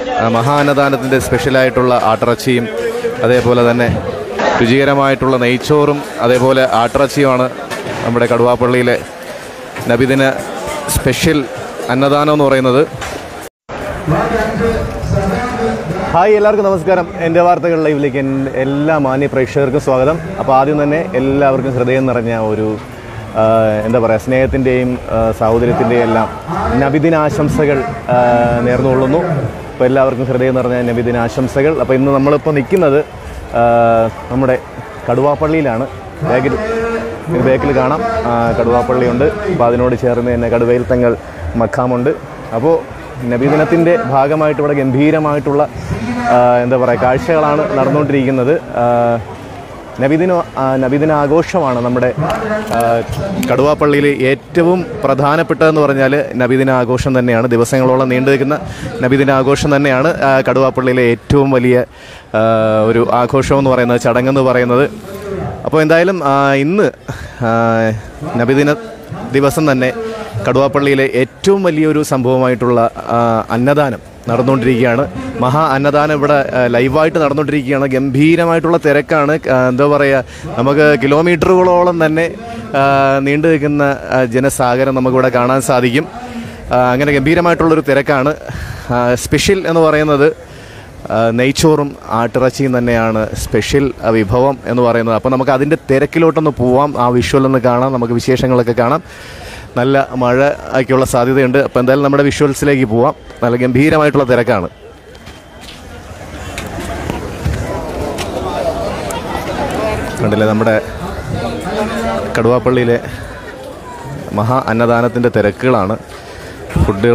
ആ, മഹാ അന്നദാനത്തിൻ്റെ സ്പെഷ്യലായിട്ടുള്ള ആട്ടിറച്ചിയും അതേപോലെ തന്നെ രുചികരമായിട്ടുള്ള നെയ്ച്ചോറും അതേപോലെ ആട്ടിറച്ചിയുമാണ് നമ്മുടെ കടുവാപ്പള്ളിയിലെ നബിദിന സ്പെഷ്യൽ അന്നദാനം എന്ന് പറയുന്നത് ഹായ് എല്ലാവർക്കും നമസ്കാരം എൻ്റെ വാർത്തകൾ ലൈവിലേക്ക് എൻ്റെ എല്ലാ മാന്യ പ്രേക്ഷകർക്കും സ്വാഗതം അപ്പോൾ ആദ്യം തന്നെ എല്ലാവർക്കും ഹൃദയം നിറഞ്ഞ ഒരു ആ, എന്താ പറയുക സ്നേഹത്തിൻ്റെയും സഹോദര്യത്തിൻ്റെയും എല്ലാം നബിദിനാശംസകൾ ആ, നേർന്നുകൊള്ളുന്നു അപ്പോൾ എല്ലാവർക്കും ഹൃദയം നിറഞ്ഞ നബിദിനാശംസകൾ അപ്പോൾ ഇന്ന് നമ്മളിപ്പോൾ നിൽക്കുന്നത് ആ, നമ്മുടെ കടുവാപ്പള്ളിയിലാണ് ബാഗിൽ ബാക്കിൽ കാണാം ആ, കടുവാപ്പള്ളിയുണ്ട് അപ്പോൾ അതിനോട് ചേർന്ന് തന്നെ കടുവയിൽ തങ്ങൾ മഖാമുണ്ട് അപ്പോൾ നബിദിനത്തിൻ്റെ ഭാഗമായിട്ട് ഇവിടെ ഗംഭീരമായിട്ടുള്ള ആ, എന്താ പറയുക കാഴ്ചകളാണ് നടന്നുകൊണ്ടിരിക്കുന്നത് ആ, നബിദിന ആ, നബിദിന ആഘോഷമാണ് നമ്മുടെ ആ, കടുവാപ്പള്ളിയിൽ ഏറ്റവും പ്രധാനപ്പെട്ടതെന്ന് പറഞ്ഞാൽ നബിദിന ആഘോഷം തന്നെയാണ് ദിവസങ്ങളോളം നീണ്ടു നിൽക്കുന്ന നബിദിന ആഘോഷം തന്നെയാണ് ആ, കടുവാപ്പള്ളിയിലെ ഏറ്റവും വലിയ ആ, ഒരു ആഘോഷം എന്ന് പറയുന്നത് ചടങ്ങെന്ന് പറയുന്നത് അപ്പോൾ എന്തായാലും ആ, ഇന്ന് ആ, നബിദിന ദിവസം തന്നെ കടുവാപ്പള്ളിയിലെ ഏറ്റവും വലിയൊരു സംഭവമായിട്ടുള്ള ആ, അന്നദാനം നടന്നുകൊണ്ടിരിക്കുകയാണ് മഹാ അന്നദാനം ഇവിടെ ആ, ലൈവായിട്ട് നടന്നുകൊണ്ടിരിക്കുകയാണ് ഗംഭീരമായിട്ടുള്ള തിരക്കാണ് ആ, എന്താ പറയുക നമുക്ക് കിലോമീറ്ററുകളോളം തന്നെ ആ, നീണ്ടു നിൽക്കുന്ന ആ, ജനസാഗരം നമുക്കിവിടെ കാണാൻ സാധിക്കും ആ, അങ്ങനെ ഗംഭീരമായിട്ടുള്ളൊരു തിരക്കാണ് ആ, സ്പെഷ്യൽ എന്ന് പറയുന്നത് ആ, നെയ്ച്ചോറും ആട്ടിറച്ചിയും തന്നെയാണ് സ്പെഷ്യൽ ആ, വിഭവം എന്ന് പറയുന്നത് അപ്പോൾ നമുക്ക് അതിൻ്റെ തിരക്കിലോട്ടൊന്ന് പോവാം ആ വിഷ്വൽ ഒന്ന് കാണാം നമുക്ക് വിശേഷങ്ങളൊക്കെ കാണാം നല്ല മഴ ഒക്കെയുള്ള സാധ്യതയുണ്ട് അപ്പോൾ എന്തായാലും നമ്മുടെ വിഷ്വൽസിലേക്ക് പോവാം നല്ല ഗംഭീരമായിട്ടുള്ള തിരക്കാണ് കണ്ടില്ലേ നമ്മുടെ കടുവാപ്പള്ളിയിലെ മഹാ അന്നദാനത്തിൻ്റെ തിരക്കുകളാണ് ഫുഡുകൾ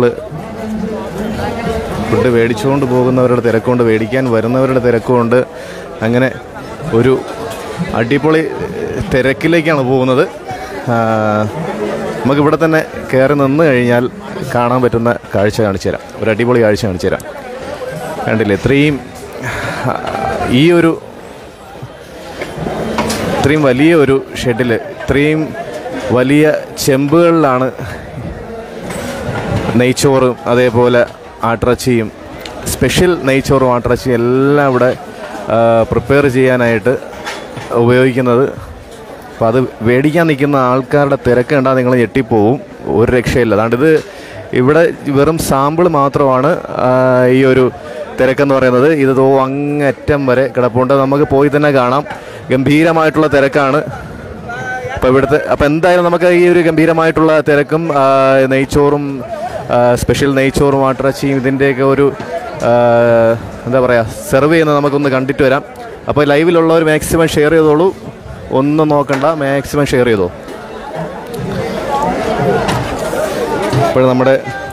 ഫുഡ് മേടിച്ചുകൊണ്ട് പോകുന്നവരുടെ തിരക്കുണ്ട് മേടിക്കാൻ വരുന്നവരുടെ തിരക്കുമുണ്ട് അങ്ങനെ ഒരു അടിപൊളി തിരക്കിലേക്കാണ് പോകുന്നത് ആ, നമുക്കിവിടെ തന്നെ കയറി നിന്ന് കഴിഞ്ഞാൽ കാണാൻ പറ്റുന്ന കാഴ്ച കാണിച്ചു തരാം ഒരു അടിപൊളി കാഴ്ച കാണിച്ചു തരാം കണ്ടില്ലേ ഇത്രയും ആ, ഈ ഒരു ഇത്രയും വലിയ ഒരു ഷെഡിൽ ഇത്രയും വലിയ ചെമ്പുകളിലാണ് നെയ്ച്ചോറും അതേപോലെ ആട്ടിറച്ചിയും സ്പെഷ്യൽ നെയ്ച്ചോറും ആട്ടിറച്ചിയും എല്ലാം ഇവിടെ പ്രിപ്പയർ ചെയ്യാനായിട്ട് ഉപയോഗിക്കുന്നത് അപ്പോൾ അത് മേടിക്കാൻ നിൽക്കുന്ന ആൾക്കാരുടെ തിരക്ക് കണ്ടാൽ നിങ്ങൾ ഞെട്ടിപ്പോവും ഒരു രക്ഷയില്ല അതാണ്ട് ഇത് ഇവിടെ വെറും സാമ്പിൾ മാത്രമാണ് ആ, ഈ ഒരു തിരക്കെന്ന് പറയുന്നത് ഇത് തോ അങ്ങറ്റം വരെ കിടപ്പുണ്ട് നമുക്ക് പോയി തന്നെ കാണാം ഗംഭീരമായിട്ടുള്ള തിരക്കാണ് അപ്പോൾ ഇവിടുത്തെ അപ്പോൾ എന്തായാലും നമുക്ക് ഈ ഒരു ഗംഭീരമായിട്ടുള്ള തിരക്കും ആ, നെയ്ച്ചോറും ആ, സ്പെഷ്യൽ നെയ്ച്ചോറും ആട്ടിറച്ചിയും ഇതിൻ്റെയൊക്കെ ഒരു ആ, എന്താ പറയുക സെർവ് ചെയ്യുന്നത് നമുക്കൊന്ന് കണ്ടിട്ട് വരാം അപ്പോൾ ലൈവിലുള്ളവർ മാക്സിമം ഷെയർ ചെയ്തോളൂ ഒന്നും നോക്കണ്ട മാക്സിമം ഷെയർ ചെയ്തോ ഇപ്പോൾ നമ്മുടെ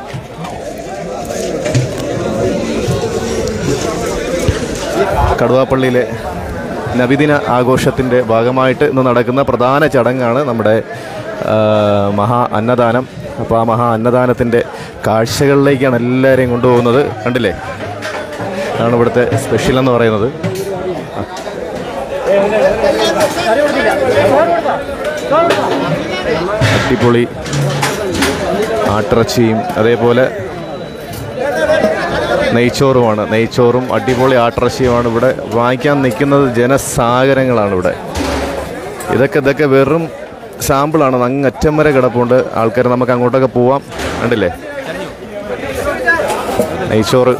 കടുവാപ്പള്ളിയിലെ നബിദിന ആഘോഷത്തിൻ്റെ ഭാഗമായിട്ട് ഇന്ന് നടക്കുന്ന പ്രധാന ചടങ്ങാണ് നമ്മുടെ ആ, മഹാ അന്നദാനം അപ്പോൾ ആ മഹാ അന്നദാനത്തിൻ്റെ കാഴ്ചകളിലേക്കാണ് എല്ലാവരെയും കൊണ്ടുപോകുന്നത് കണ്ടില്ലേ അതാണ് ഇവിടുത്തെ സ്പെഷ്യൽ എന്ന് പറയുന്നത് അടിപൊളി ആട്ടിറച്ചിയും അതേപോലെ നെയ്ച്ചോറുമാണ് നെയ്ച്ചോറും അടിപൊളി ആട്ടിറച്ചിയുമാണ് ഇവിടെ വാങ്ങിക്കാൻ നിൽക്കുന്നത് ജനസാഗരങ്ങളാണ് ഇവിടെ ഇതൊക്കെ ഇതൊക്കെ വെറും സാമ്പിളാണ് അങ്ങറ്റം വരെ കിടപ്പുണ്ട് ആൾക്കാർ നമുക്ക് അങ്ങോട്ടൊക്കെ പോവാം കണ്ടില്ലേ നെയ്ച്ചോറ്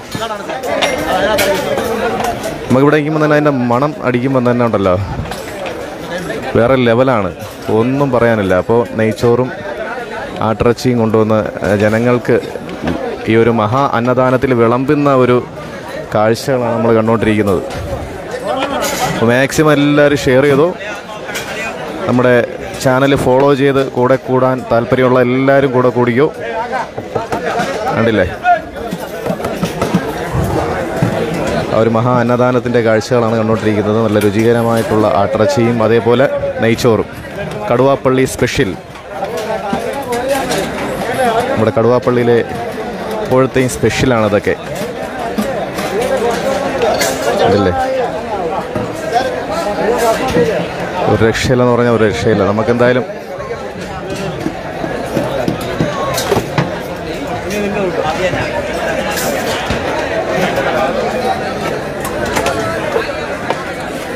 നമുക്കിവിടെ ഇരിക്കുമ്പോൾ തന്നെ അതിൻ്റെ മണം അടിക്കുമ്പോൾ തന്നെ ഉണ്ടല്ലോ വേറെ ലെവലാണ് ഒന്നും പറയാനില്ല അപ്പോൾ നെയ്ച്ചോറും ആട്ടിറച്ചിയും കൊണ്ടുവന്ന് ഏഹ്, ജനങ്ങൾക്ക് ഈ ഒരു മഹാ അന്നദാനത്തിൽ വിളമ്പുന്ന ഒരു കാഴ്ചകളാണ് നമ്മൾ കണ്ടുകൊണ്ടിരിക്കുന്നത് അപ്പോൾ മാക്സിമം എല്ലാവരും ഷെയർ ചെയ്തോ നമ്മുടെ ചാനൽ ഫോളോ ചെയ്ത് കൂടെ കൂടാൻ താല്പര്യമുള്ള എല്ലാവരും കൂടെ കൂടിക്കോ കണ്ടില്ലേ ആ ഒരു മഹാ അന്നദാനത്തിൻ്റെ കാഴ്ചകളാണ് കണ്ടുകൊണ്ടിരിക്കുന്നത് നല്ല രുചികരമായിട്ടുള്ള ആട്ടിറച്ചിയും അതേപോലെ നെയ്ച്ചോറും കടുവാപ്പള്ളി സ്പെഷ്യൽ നമ്മുടെ കടുവാപ്പള്ളിയിലെ ഇപ്പോഴത്തെയും സ്പെഷ്യലാണ് അതൊക്കെ അതല്ലേ ഒരു രക്ഷയില്ലെന്ന് പറഞ്ഞാൽ ഒരു രക്ഷയില്ല നമുക്കെന്തായാലും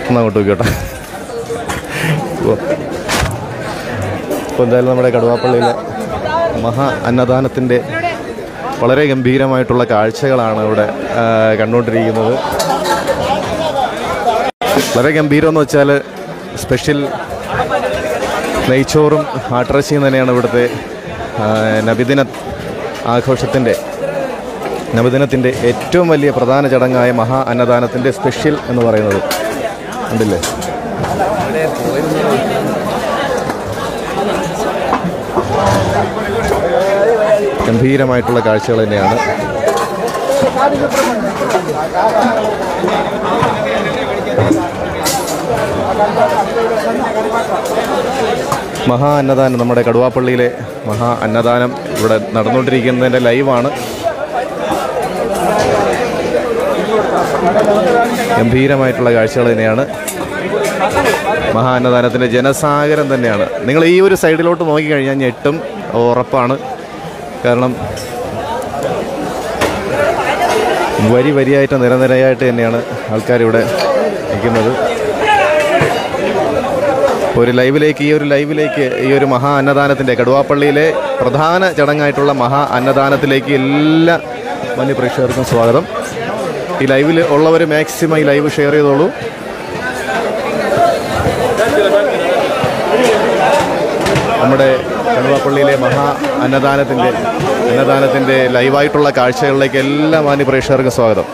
ഒന്ന് അങ്ങോട്ട് നോക്കിയോട്ടെ ഇപ്പോൾ എന്തായാലും നമ്മുടെ കടുവാപ്പള്ളിയിലെ മഹാ അന്നദാനത്തിൻ്റെ വളരെ ഗംഭീരമായിട്ടുള്ള കാഴ്ചകളാണ് ഇവിടെ ആ, കണ്ടുകൊണ്ടിരിക്കുന്നത് വളരെ ഗംഭീരം എന്ന് വെച്ചാൽ സ്പെഷ്യൽ നെയ്ച്ചോറും ആട്ടിറച്ചിയും തന്നെയാണ് ഇവിടുത്തെ ആ, നബിദിന ആഘോഷത്തിൻ്റെ നബിദിനത്തിൻ്റെ ഏറ്റവും വലിയ പ്രധാന ചടങ്ങായ മഹാ അന്നദാനത്തിൻ്റെ സ്പെഷ്യൽ എന്ന് പറയുന്നത് ഉണ്ടല്ലേ ഗംഭീരമായിട്ടുള്ള കാഴ്ചകൾ തന്നെയാണ് മഹാ അന്നദാനം നമ്മുടെ കടുവാപ്പള്ളിയിലെ മഹാ അന്നദാനം ഇവിടെ നടന്നുകൊണ്ടിരിക്കുന്നതിൻ്റെ ലൈവാണ് ഗംഭീരമായിട്ടുള്ള കാഴ്ചകൾ തന്നെയാണ് മഹാ അന്നദാനത്തിൻ്റെ ജനസാഗരം തന്നെയാണ് നിങ്ങൾ ഈ ഒരു സൈഡിലോട്ട് നോക്കിക്കഴിഞ്ഞാൽ ഞെട്ടും ഉറപ്പാണ് കാരണം വരി വരിയായിട്ട് നിരനിരയായിട്ട് തന്നെയാണ് ആൾക്കാരിവിടെ നിൽക്കുന്നത് ഒരു ലൈവിലേക്ക് ഈ ഒരു ലൈവിലേക്ക് ഈ ഒരു മഹാ അന്നദാനത്തിൻ്റെ കടുവാപ്പള്ളിയിലെ പ്രധാന ചടങ്ങായിട്ടുള്ള മഹാ അന്നദാനത്തിലേക്ക് എല്ലാ മാന്യ പ്രേക്ഷകർക്കും സ്വാഗതം ഈ ലൈവിൽ ഉള്ളവർ മാക്സിമം ഈ ലൈവ് ഷെയർ ചെയ്തോളൂ നമ്മുടെ കടുവാപ്പള്ളിയിലെ മഹാ അന്നദാനത്തിൻ്റെ അന്നദാനത്തിൻ്റെ ലൈവായിട്ടുള്ള കാഴ്ചകളിലേക്ക് എല്ലാ മാന്യ പ്രേക്ഷകർക്കും സ്വാഗതം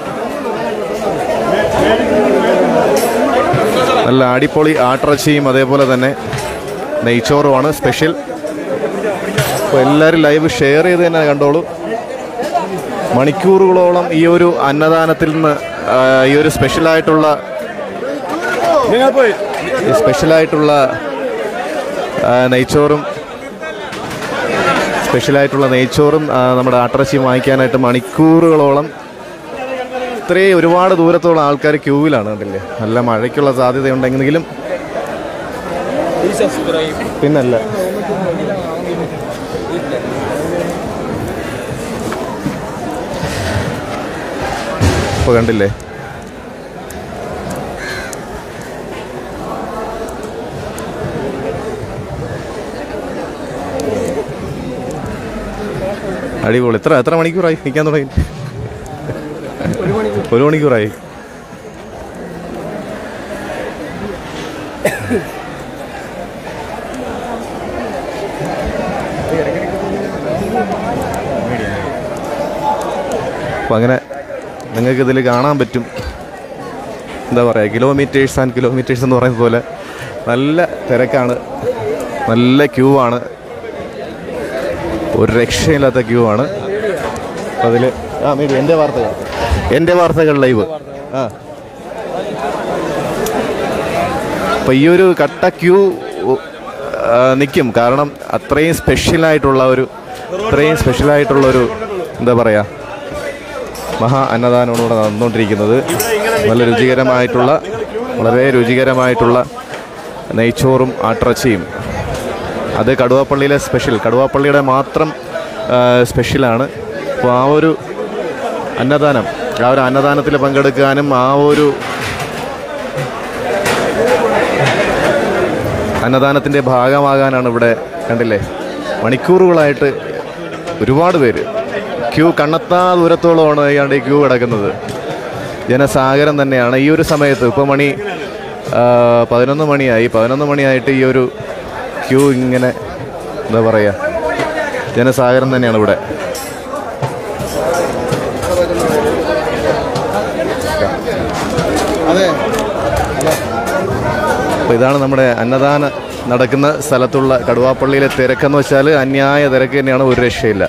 നല്ല അടിപൊളി ആട്ടിറച്ചിയും അതേപോലെ തന്നെ നെയ്ച്ചോറുമാണ് സ്പെഷ്യൽ അപ്പോൾ എല്ലാവരും ലൈവ് ഷെയർ ചെയ്ത് തന്നെ കണ്ടോളൂ മണിക്കൂറുകളോളം ഈ ഒരു അന്നദാനത്തിൽ നിന്ന് ആ, ഈ ഒരു സ്പെഷ്യലായിട്ടുള്ള ഈ സ്പെഷ്യലായിട്ടുള്ള ആ, നെയ്ച്ചോറും സ്പെഷ്യലായിട്ടുള്ള നെയ്ച്ചോറും ആ, നമ്മുടെ ആട്ടിറച്ചിയും വാങ്ങിക്കാനായിട്ട് മണിക്കൂറുകളോളം ഇത്രയും ഒരുപാട് ദൂരത്തോളം ആൾക്കാർ ക്യൂവിലാണ് കണ്ടില്ലേ നല്ല മഴയ്ക്കുള്ള സാധ്യതയുണ്ടെങ്കിലും പിന്നല്ല ഇപ്പോൾ കണ്ടില്ലേ അടിപൊളി എത്ര എത്ര മണിക്കൂറായി നിൽക്കാൻ തുടങ്ങി ഒരു മണിക്കൂറായി അപ്പം അങ്ങനെ നിങ്ങൾക്ക് ഇതിൽ കാണാൻ പറ്റും എന്താ പറയുക കിലോമീറ്റേഴ്സ് ആൻഡ് കിലോമീറ്റേഴ്സ് എന്ന് പറയുന്നത് പോലെ നല്ല തിരക്കാണ് നല്ല ക്യൂ ആണ് ഒരു രക്ഷയില്ലാത്ത ക്യൂ ആണ് അതിൽ ആ മേബി എൻ്റെ വാർത്തകൾ എൻ്റെ വാർത്തകൾ ലൈവ് ആ അപ്പോൾ ഈ ഒരു കട്ട ക്യൂ നിൽക്കും കാരണം അത്രയും സ്പെഷ്യലായിട്ടുള്ള ഒരു അത്രയും സ്പെഷ്യലായിട്ടുള്ള ഒരു എന്താ പറയുക മഹാ അന്നദാനമാണ് ഇവിടെ നടന്നുകൊണ്ടിരിക്കുന്നത് നല്ല രുചികരമായിട്ടുള്ള വളരെ രുചികരമായിട്ടുള്ള നെയ്ച്ചോറും ആട്ടിറച്ചിയും അത് കടുവാപ്പള്ളിയിലെ സ്പെഷ്യൽ കടുവാപ്പള്ളിയുടെ മാത്രം ആ, സ്പെഷ്യലാണ് അപ്പോൾ ആ ഒരു അന്നദാനം ആ ഒരു അന്നദാനത്തിൽ പങ്കെടുക്കാനും ആ ഒരു അന്നദാനത്തിൻ്റെ ഭാഗമാകാനാണ് ഇവിടെ കണ്ടില്ലേ മണിക്കൂറുകളായിട്ട് ഒരുപാട് പേര് ക്യൂ കണ്ണെത്താ ദൂരത്തോളമാണ് ഇയാണ്ട് ഈ ക്യൂ കിടക്കുന്നത് ജനസാഗരം തന്നെയാണ് ഈ ഒരു സമയത്ത് ഇപ്പോൾ മണി ആ, പതിനൊന്ന് മണിയായി പതിനൊന്ന് മണിയായിട്ട് ഈ ഒരു ക്യൂ ഇങ്ങനെ എന്താ പറയുക ജനസാഗരം തന്നെയാണ് ഇവിടെ അപ്പോൾ ഇതാണ് നമ്മുടെ അന്നദാന നടക്കുന്ന സ്ഥലത്തുള്ള കടുവാപ്പള്ളിയിലെ തിരക്കെന്ന് വെച്ചാൽ അന്യായ തിരക്ക് തന്നെയാണ് ഒരു രക്ഷയില്ല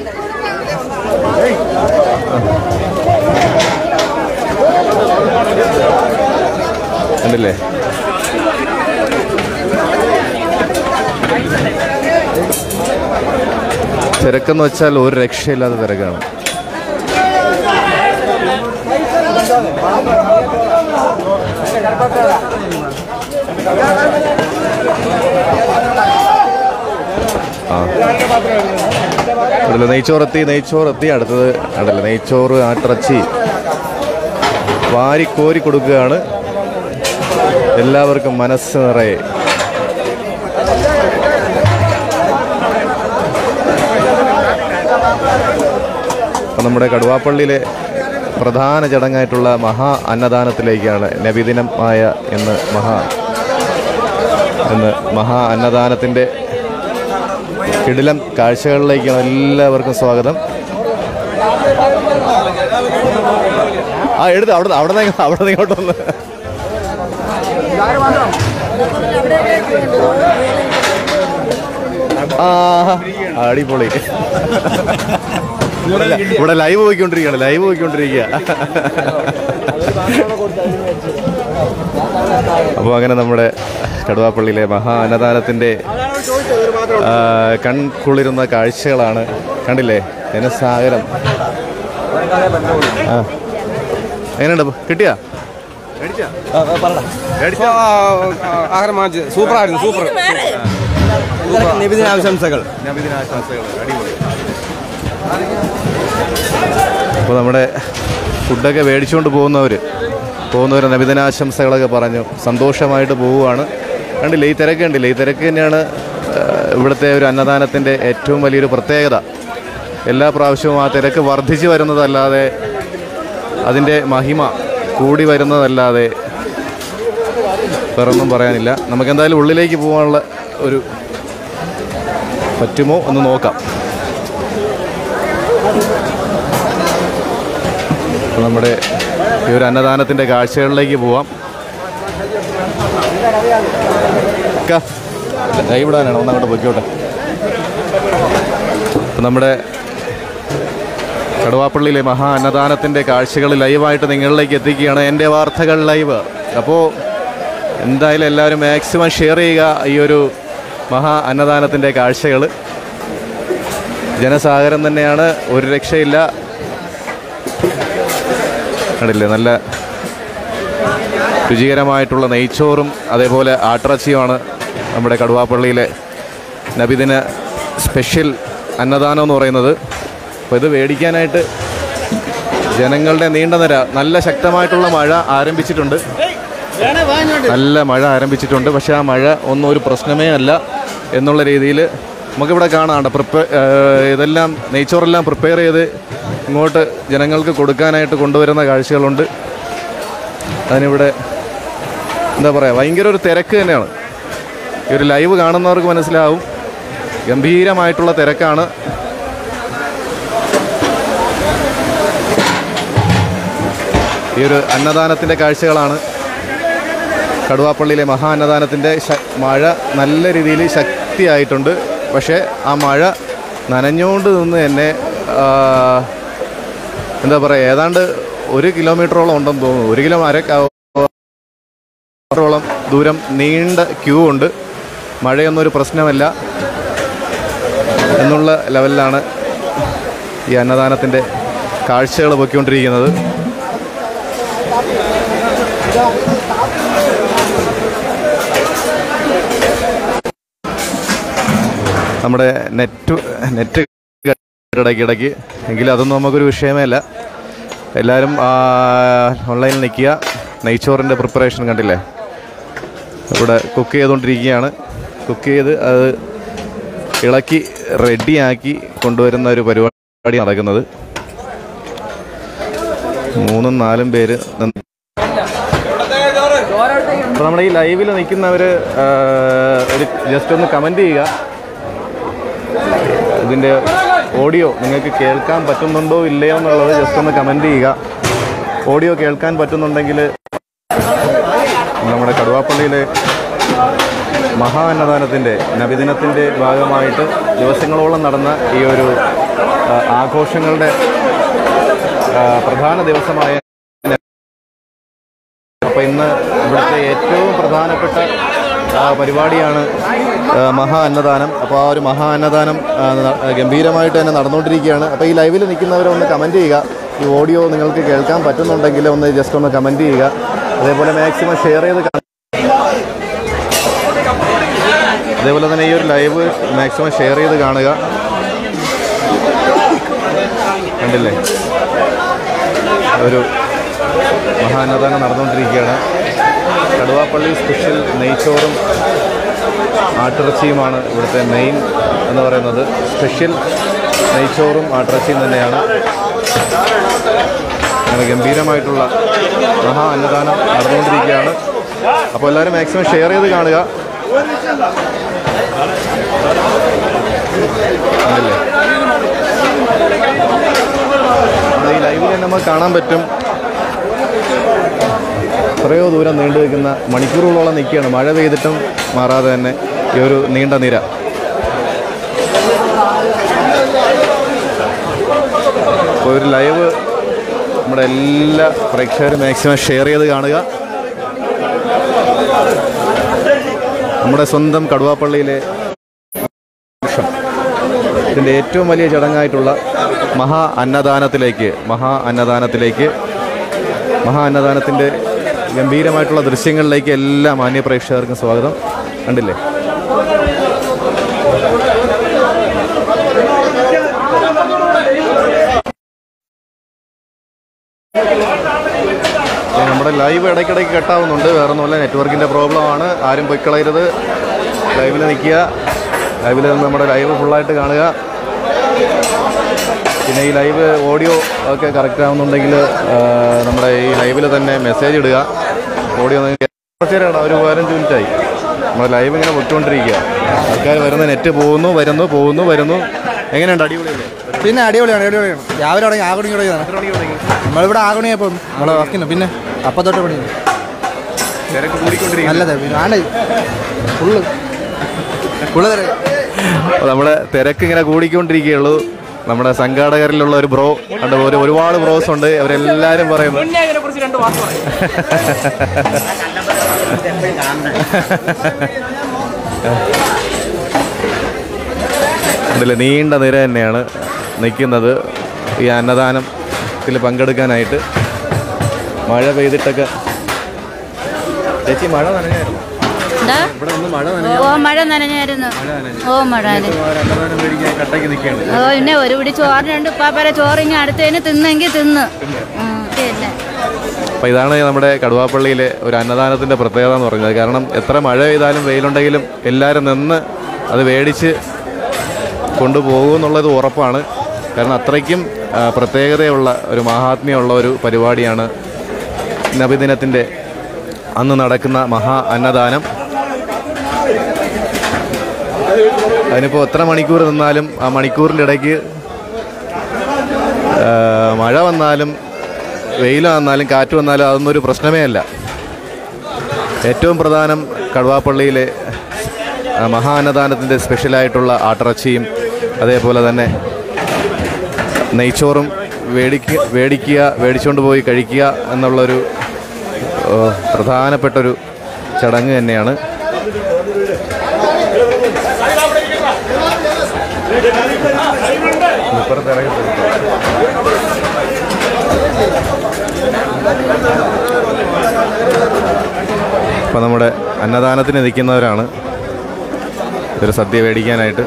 കണ്ടില്ലേ തിരക്കെന്ന് വെച്ചാൽ ഒരു രക്ഷയില്ലാത്ത തിരക്കാണ് ആ അതല്ല നെയ്ച്ചോറെത്തി നെയ്ച്ചോറെത്തി അടുത്തത് അതല്ല നെയ്ച്ചോറ് ആട്ടിറച്ചി വാരി കോരി കൊടുക്കുകയാണ് എല്ലാവർക്കും മനസ്സ് നിറയെ അപ്പം നമ്മുടെ കടുവാപ്പള്ളിയിലെ പ്രധാന ചടങ്ങായിട്ടുള്ള മഹാ അന്നദാനത്തിലേക്കാണ് നബിദിനം ആയ എന്ന് മഹാ എന്ന് മഹാ അന്നദാനത്തിൻ്റെ കിടിലം കാഴ്ചകളിലേക്കാണ് എല്ലാവർക്കും സ്വാഗതം ആ എടുത്ത് അവിടെ അവിടെ നിന്ന് അവിടെ നിന്ന് ഇങ്ങോട്ട് വന്ന് ആ അടിപൊളി ഇവിടെ ലൈവ് പോയിക്കൊണ്ടിരിക്കുകയാണ് ലൈവ് പോയിക്കൊണ്ടിരിക്കുക അപ്പോൾ അങ്ങനെ നമ്മുടെ കടുവാപ്പള്ളിയിലെ മഹാ അന്നദാനത്തിൻ്റെ ആ, കൺകുളിരുന്ന കാഴ്ചകളാണ് കണ്ടില്ലേ ജനസാഗരം ആ എങ്ങനെയുണ്ട് കിട്ടിയാ മേടിച്ചാ മേടിച്ചാ ആഹാരം വാങ്ങിച്ച് സൂപ്പറായിരുന്നു സൂപ്പർ നിബിദിന ആശംസകൾ നബിദിനാശംസകൾ അടിപൊളി അപ്പോൾ നമ്മുടെ ഫുഡൊക്കെ മേടിച്ചുകൊണ്ട് പോകുന്നവർ പോകുന്നവർ നബിദിനാശംസകളൊക്കെ പറഞ്ഞു സന്തോഷമായിട്ട് പോവുകയാണ് കണ്ടില്ലേ ഈ തിരക്ക് കണ്ടില്ലേ ഈ തിരക്ക് തന്നെയാണ് ആ, ഇവിടുത്തെ ഒരു അന്നദാനത്തിൻ്റെ ഏറ്റവും വലിയൊരു പ്രത്യേകത എല്ലാ പ്രാവശ്യവും ആ തിരക്ക് വർദ്ധിച്ചു വരുന്നതല്ലാതെ അതിൻ്റെ മഹിമ കൂടി വരുന്നതല്ലാതെ വേറൊന്നും പറയാനില്ല നമുക്ക് എന്തായാലും ഉള്ളിലേക്ക് പോകാനുള്ള ഒരു പറ്റുമോ എന്ന് നോക്കാം അപ്പോൾ നമ്മുടെ ഈ ഒരു അന്നദാനത്തിൻ്റെ കാഴ്ചകളിലേക്ക് പോവാം ക, കൈവിടാനാണ് ഒന്ന് അങ്ങോട്ട് പൊയ്ക്കോട്ടെ അപ്പോൾ നമ്മുടെ കടുവാപ്പള്ളിയിലെ മഹാ അന്നദാനത്തിൻ്റെ കാഴ്ചകൾ ലൈവായിട്ട് നിങ്ങളിലേക്ക് എത്തിക്കുകയാണ് എൻ്റെ വാർത്തകൾ ലൈവ് അപ്പോൾ എന്തായാലും എല്ലാവരും മാക്സിമം ഷെയർ ചെയ്യുക ഈ ഒരു മഹാ അന്നദാനത്തിൻ്റെ കാഴ്ചകൾ ജനസാഗരം തന്നെയാണ് ഒരു രക്ഷയില്ല കണ്ടില്ലേ നല്ല രുചികരമായിട്ടുള്ള നെയ്ച്ചോറും അതേപോലെ ആട്ടിറച്ചിയുമാണ് നമ്മുടെ കടുവാപ്പള്ളിയിലെ നബിദിന സ്പെഷ്യൽ അന്നദാനം എന്ന് പറയുന്നത് അപ്പോൾ ഇത് മേടിക്കാനായിട്ട് ജനങ്ങളുടെ നീണ്ട നിര നല്ല ശക്തമായിട്ടുള്ള മഴ ആരംഭിച്ചിട്ടുണ്ട് നല്ല മഴ ആരംഭിച്ചിട്ടുണ്ട് പക്ഷേ ആ മഴ ഒന്നും ഒരു പ്രശ്നമേ അല്ല എന്നുള്ള രീതിയിൽ നമുക്കിവിടെ കാണാണ്ട് പ്രിപ്പേ ഇതെല്ലാം നെയ്ച്ചോറെല്ലാം പ്രിപ്പയർ ചെയ്ത് ഇങ്ങോട്ട് ജനങ്ങൾക്ക് കൊടുക്കാനായിട്ട് കൊണ്ടുവരുന്ന കാഴ്ചകളുണ്ട് അതിനിവിടെ എന്താ പറയുക ഭയങ്കര ഒരു തിരക്ക് തന്നെയാണ് ഈ ഒരു ലൈവ് കാണുന്നവർക്ക് മനസ്സിലാവും ഗംഭീരമായിട്ടുള്ള തിരക്കാണ് ഈ ഒരു അന്നദാനത്തിൻ്റെ കാഴ്ചകളാണ് കടുവാപ്പള്ളിയിലെ മഹാ അന്നദാനത്തിൻ്റെ ശ- മഴ നല്ല രീതിയിൽ ശക്തിയായിട്ടുണ്ട് പക്ഷേ ആ മഴ നനഞ്ഞുകൊണ്ട് നിന്ന് തന്നെ ആ, എന്താ പറയുക ഏതാണ്ട് ഒരു കിലോമീറ്ററോളം ഉണ്ടെന്ന് തോന്നുന്നു ഒരു കിലോ അര കിലോമീറ്ററോളം ദൂരം നീണ്ട ക്യൂ ഉണ്ട് മഴയൊന്നും ഒരു പ്രശ്നമല്ല എന്നുള്ള ലെവലിലാണ് ഈ അന്നദാനത്തിൻ്റെ കാഴ്ചകൾ പൊയ്ക്കൊണ്ടിരിക്കുന്നത് നമ്മുടെ നെറ്റ് നെറ്റ് ഇടയ്ക്കിടയ്ക്ക് എങ്കിലും അതൊന്നും നമുക്കൊരു വിഷയമേ അല്ല എല്ലാവരും ഓൺലൈനിൽ നിൽക്കുക നെയ്ച്ചോറിൻ്റെ പ്രിപ്പറേഷൻ കണ്ടില്ലേ ഇവിടെ കുക്ക് ചെയ്തുകൊണ്ടിരിക്കുകയാണ് കുക്ക് ചെയ്ത് അത് ഇളക്കി റെഡിയാക്കി കൊണ്ടുവരുന്ന ഒരു പരിപാടി നടക്കുന്നത് മൂന്നും നാലും പേര് നിന്ന് അപ്പോൾ നമ്മുടെ ഈ ലൈവിൽ നിൽക്കുന്നവർ ഒരു ജസ്റ്റ് ഒന്ന് കമൻറ്റ് ചെയ്യുക ഇതിൻ്റെ ഓഡിയോ നിങ്ങൾക്ക് കേൾക്കാൻ പറ്റുന്നുണ്ടോ ഇല്ലയോ എന്നുള്ളത് ജസ്റ്റ് ഒന്ന് കമൻറ്റ് ചെയ്യുക ഓഡിയോ കേൾക്കാൻ പറ്റുന്നുണ്ടെങ്കിൽ നമ്മുടെ കടുവാപ്പള്ളിയിലെ മഹാ അന്നദാനത്തിൻ്റെ നബിദിനത്തിൻ്റെ ഭാഗമായിട്ട് ദിവസങ്ങളോളം നടന്ന ഈ ഒരു ആ, ആഘോഷങ്ങളുടെ ആ, പ്രധാന ദിവസമായ അപ്പോൾ ഇന്ന് ഇവിടുത്തെ ഏറ്റവും പ്രധാനപ്പെട്ട ആ, പരിപാടിയാണ് ആ, മഹാ അന്നദാനം അപ്പോൾ ആ ഒരു മഹാ അന്നദാനം ആ, ന- ഗംഭീരമായിട്ട് തന്നെ നടന്നുകൊണ്ടിരിക്കുകയാണ് അപ്പോൾ ഈ ലൈവിൽ നിൽക്കുന്നവരൊന്ന് കമൻറ്റ് ചെയ്യുക ഈ ഓഡിയോ നിങ്ങൾക്ക് കേൾക്കാൻ പറ്റുന്നുണ്ടെങ്കിൽ ഒന്ന് ജസ്റ്റ് ഒന്ന് കമൻറ്റ് ചെയ്യുക അതേപോലെ മാക്സിമം ഷെയർ ചെയ്ത് കാണുക അതേപോലെ തന്നെ ഈ ഒരു ലൈവ് മാക്സിമം ഷെയർ ചെയ്ത് കാണുക കണ്ടില്ലേ ഒരു മഹാ അന്നദാനം നടന്നുകൊണ്ടിരിക്കുകയാണ് കടുവാപ്പള്ളി സ്പെഷ്യൽ നെയ്ച്ചോറും ആട്ടിറച്ചിയുമാണ് ഇവിടുത്തെ മെയിൻ എന്ന് പറയുന്നത് സ്പെഷ്യൽ നെയ്ച്ചോറും ആട്ടിറച്ചിയും തന്നെയാണ് അങ്ങനെ ഗംഭീരമായിട്ടുള്ള മഹാ അന്നദാനം നടന്നുകൊണ്ടിരിക്കുകയാണ് അപ്പോൾ എല്ലാവരും മാക്സിമം ഷെയർ ചെയ്ത് കാണുക ആണല്ലേ നമ്മുടെ ഈ ലൈവിൽ തന്നെ നമുക്ക് കാണാൻ പറ്റും എത്രയോ ദൂരം നീണ്ടു നിൽക്കുന്ന മണിക്കൂറുകളോളം നിൽക്കുകയാണ് മഴ പെയ്തിട്ടും മാറാതെ തന്നെ ഈ ഒരു നീണ്ട നിര അപ്പോൾ ഒരു ലൈവ് നമ്മുടെ എല്ലാ പ്രേക്ഷകരും മാക്സിമം ഷെയർ ചെയ്ത് കാണുക നമ്മുടെ സ്വന്തം കടുവാപ്പള്ളിയിലെ വർഷം ഇതിൻ്റെ ഏറ്റവും വലിയ ചടങ്ങായിട്ടുള്ള മഹാ അന്നദാനത്തിലേക്ക് മഹാ അന്നദാനത്തിലേക്ക് മഹാ അന്നദാനത്തിൻ്റെ ഗംഭീരമായിട്ടുള്ള ദൃശ്യങ്ങളിലേക്ക് എല്ലാ മാന്യ പ്രേക്ഷകർക്കും സ്വാഗതം കണ്ടില്ലേ ഏ, നമ്മുടെ ലൈവ് ഇടയ്ക്കിടയ്ക്ക് കട്ടാവുന്നുണ്ട് വേറെ ഒന്നുമില്ല നെറ്റ്വർക്കിൻ്റെ പ്രോബ്ലമാണ് ആരും പൊയ്ക്കളയരുത് ലൈവിൽ നിൽക്കുക ലൈവിൽ നിന്ന് നമ്മുടെ ലൈവ് ഫുള്ളായിട്ട് കാണുക പിന്നെ ഈ ലൈവ് ഓഡിയോ ഒക്കെ കറക്റ്റ് ആവുന്നുണ്ടെങ്കിൽ ആ, നമ്മുടെ ഈ ലൈവിൽ തന്നെ മെസ്സേജ് ഇടുക ഓഡിയോ കുറച്ച് നേരമാണ് ഒരു പതിനഞ്ച് മിനിറ്റായി നമ്മുടെ ലൈവ് ഇങ്ങനെ പൊട്ടുകൊണ്ടിരിക്കുക ആൾക്കാർ വരുന്ന നെറ്റ് പോകുന്നു വരുന്നു പോകുന്നു വരുന്നു എങ്ങനെയുണ്ട് അടിപൊളിയല്ലേ പിന്നെ അടിപൊളിയാണ് അടിപൊളിയാണ് രാവിലെ തുടങ്ങി ആകണി തുടങ്ങിയതാണ് നമ്മളിവിടെ ആകണിയപ്പം നമ്മളെ വർക്കിന് പിന്നെ അപ്പം തൊട്ട് പണി തിരക്ക് കൂടിക്കൊണ്ടിരിക്കുക നല്ലത് പിന്നെ ആണ് ഫുള്ള് ഫുള്ള് തിരക്ക് അപ്പോൾ നമ്മുടെ തിരക്ക് ഇങ്ങനെ കൂടിക്കൊണ്ടിരിക്കുകയുള്ളൂ നമ്മുടെ സംഘാടകരിലുള്ള ഒരു ബ്രോ കണ്ട് ഒരു ഒരുപാട് ബ്രോസ് ഉണ്ട് അവരെല്ലാവരും പറയുന്നു ഇതിൽ നീണ്ട നിര തന്നെയാണ് നിൽക്കുന്നത് ഈ അന്നദാനത്തിൽ പങ്കെടുക്കാനായിട്ട് മഴ പെയ്തിട്ടൊക്കെ ചേച്ചി മഴ നനഞ്ഞായിരുന്നു എന്താ ഇവിടെ ഒന്ന് മഴ ഓ മഴ നനഞ്ഞായിരുന്നു ഓ മഴ നനഞ്ഞു അന്നദാനം മേടിക്കാൻ കട്ടയ്ക്ക് നിൽക്കുകയാണ് ഓ പിന്നെ ഒരു പിടി ചോറിനുണ്ട് ഉപ്പാപ്പര ചോറിങ്ങി അടുത്തതിന് തിന്നെങ്കിൽ തിന്ന് ഉം, പിന്നെ അപ്പോൾ ഇതാണ് നമ്മുടെ കടുവാപ്പള്ളിയിലെ ഒരു അന്നദാനത്തിൻ്റെ പ്രത്യേകത എന്ന് പറയുന്നത് കാരണം എത്ര മഴ പെയ്താലും വെയിലുണ്ടെങ്കിലും എല്ലാവരും നിന്ന് അത് മേടിച്ച് കൊണ്ടുപോകുമെന്നുള്ളത് ഉറപ്പാണ് കാരണം അത്രയ്ക്കും ആ, പ്രത്യേകതയുള്ള ഒരു മഹാത്മ്യമുള്ള ഒരു പരിപാടിയാണ് നബിദിനത്തിൻ്റെ അന്ന് നടക്കുന്ന മഹാ അന്നദാനം അതിനിപ്പോൾ എത്ര മണിക്കൂർ നിന്നാലും ആ മണിക്കൂറിൻ്റെ ഇടയ്ക്ക് ആ, മഴ വന്നാലും വെയിൽ വന്നാലും കാറ്റ് വന്നാലും അതൊന്നും ഒരു പ്രശ്നമേ അല്ല ഏറ്റവും പ്രധാനം കടുവാപ്പള്ളിയിലെ ആ, മഹാ അന്നദാനത്തിൻ്റെ സ്പെഷ്യലായിട്ടുള്ള ആട്ടിറച്ചിയും അതേപോലെ തന്നെ നെയ്ച്ചോറും വേടിക്ക വേടിക്കുക വേടിച്ചുകൊണ്ട് പോയി കഴിക്കുക എന്നുള്ളൊരു ഓ, പ്രധാനപ്പെട്ടൊരു ചടങ്ങ് തന്നെയാണ് അപ്പോൾ നമ്മുടെ അന്നദാനത്തിന് നിൽക്കുന്നവരാണ് ഒരു സദ്യ മേടിക്കാനായിട്ട്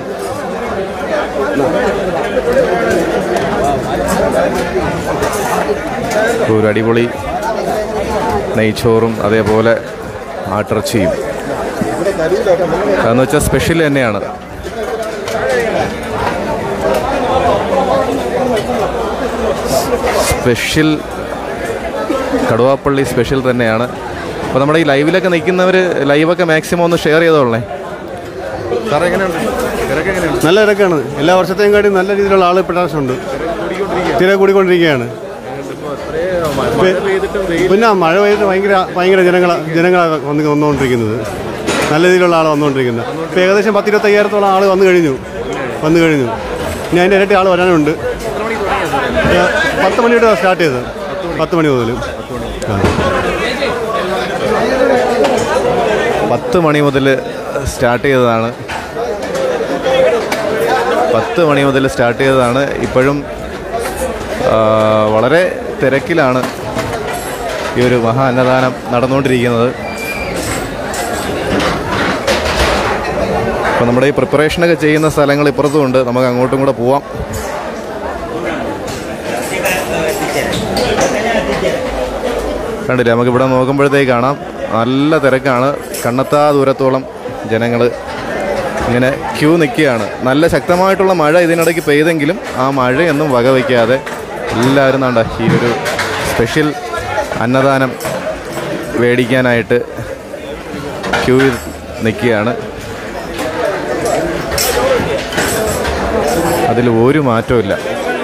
ഒരു അടിപൊളി നെയ്ച്ചോറും അതേപോലെ ആട്ടിറച്ചിയും അതെന്ന് വെച്ചാൽ സ്പെഷ്യൽ തന്നെയാണ് സ്പെഷ്യൽ കടുവാപ്പള്ളി സ്പെഷ്യൽ തന്നെയാണ് അപ്പോൾ നമ്മുടെ ഈ ലൈവിലൊക്കെ നിൽക്കുന്നവർ ലൈവൊക്കെ മാക്സിമം ഒന്ന് ഷെയർ ചെയ്തോളേ സാറേ എങ്ങനെയുണ്ട് തിരക്ക് എങ്ങനെയുണ്ട് നല്ല തിരക്കാണ് എല്ലാ വർഷത്തെയും കാട്ടി നല്ല രീതിയിലുള്ള ആൾ ഇപ്രാവശ്യം ഉണ്ട് തിര കൂടിക്കൊണ്ടിരിക്കുകയാണ് പിന്നെ മഴ പെയ്തിട്ട് ഭയങ്കര ഭയങ്കര ജനങ്ങൾ ജനങ്ങളാണ് വന്ന് വന്നുകൊണ്ടിരിക്കുന്നത് നല്ല രീതിയിലുള്ള ആൾ വന്നുകൊണ്ടിരിക്കുന്നത് ഇപ്പോൾ ഏകദേശം പത്തിരുപത്തയ്യായിരത്തോളം ആൾ വന്നു കഴിഞ്ഞു വന്നു കഴിഞ്ഞു ഇനി അതിൻ്റെ ഇരട്ടി ആൾ വരാനുണ്ട് ഏ, പത്ത് മണിയുടെ സ്റ്റാർട്ട് ചെയ്തത് പത്ത് മണി മുതൽ ആ പത്ത് മണി മുതൽ സ്റ്റാർട്ട് ചെയ്തതാണ് പത്ത് മണി മുതൽ സ്റ്റാർട്ട് ചെയ്തതാണ് ഇപ്പോഴും ആ, വളരെ തിരക്കിലാണ് ഈ ഒരു മഹാ അന്നദാനം നടന്നുകൊണ്ടിരിക്കുന്നത് അപ്പോൾ നമ്മുടെ ഈ പ്രിപ്പറേഷനൊക്കെ ചെയ്യുന്ന സ്ഥലങ്ങൾ ഇപ്പുറത്തും ഉണ്ട് നമുക്ക് അങ്ങോട്ടും കൂടെ പോവാം കണ്ടില്ലേ നമുക്ക് ഇവിടെ നോക്കുമ്പോഴത്തേക്ക് കാണാം നല്ല തിരക്കാണ് കണ്ണത്താ ദൂരത്തോളം ജനങ്ങൾ ഇങ്ങനെ ക്യൂ നിൽക്കുകയാണ് നല്ല ശക്തമായിട്ടുള്ള മഴ ഇതിനിടയ്ക്ക് പെയ്തെങ്കിലും ആ മഴയൊന്നും വകവയ്ക്കാതെ എല്ലാവരും നാണ്ട ഈ ഒരു സ്പെഷ്യൽ അന്നദാനം മേടിക്കാനായിട്ട് ക്യൂവിൽ നിൽക്കുകയാണ് അതിൽ ഒരു മാറ്റവും ഇല്ല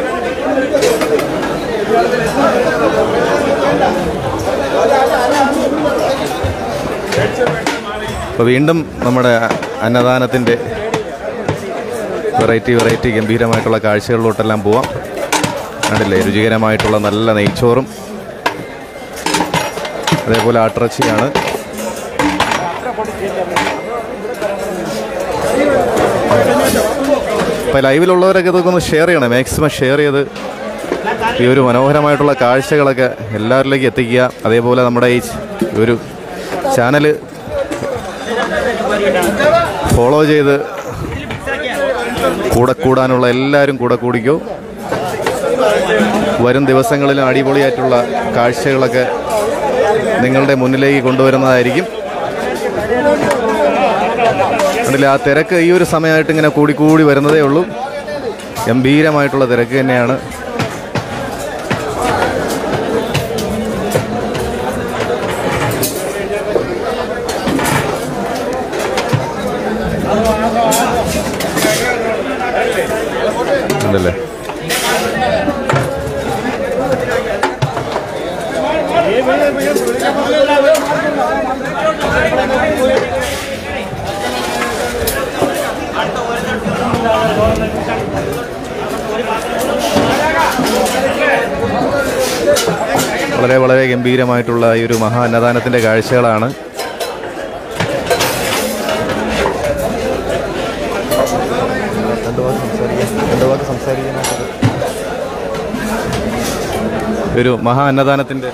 അപ്പോൾ വീണ്ടും നമ്മുടെ അന്നദാനത്തിൻ്റെ വെറൈറ്റി വെറൈറ്റി ഗംഭീരമായിട്ടുള്ള കാഴ്ചകളിലോട്ടെല്ലാം പോവാം കണ്ടില്ലേ രുചികരമായിട്ടുള്ള നല്ല നെയ്ച്ചോറും അതേപോലെ ആട്ടിറച്ചിയാണ് ഇപ്പോൾ ലൈവിലുള്ളവരൊക്കെ ഇതൊക്കെ ഒന്ന് ഷെയർ ചെയ്യണം മാക്സിമം ഷെയർ ചെയ്ത് ഈ ഒരു മനോഹരമായിട്ടുള്ള കാഴ്ചകളൊക്കെ എല്ലാവരിലേക്കും എത്തിക്കുക അതേപോലെ നമ്മുടെ ഈ ഒരു ചാനൽ ഫോളോ ചെയ്ത് കൂടെ കൂടാനുള്ള എല്ലാവരും കൂടെ കൂടിക്കോ വരും ദിവസങ്ങളിലും അടിപൊളിയായിട്ടുള്ള കാഴ്ചകളൊക്കെ നിങ്ങളുടെ മുന്നിലേക്ക് കൊണ്ടുവരുന്നതായിരിക്കും കണ്ടില്ല ആ തിരക്ക് ഈ ഒരു സമയമായിട്ട് ഇങ്ങനെ കൂടി കൂടി വരുന്നതേ ഉള്ളൂ ഗംഭീരമായിട്ടുള്ള തിരക്ക് തന്നെയാണ് ഉണ്ടല്ലേ വളരെ വളരെ ഗംഭീരമായിട്ടുള്ള ഈ ഒരു മഹാ അന്നദാനത്തിൻ്റെ കാഴ്ചകളാണ് ഒരു മഹാ അന്നദാനത്തിൻ്റെ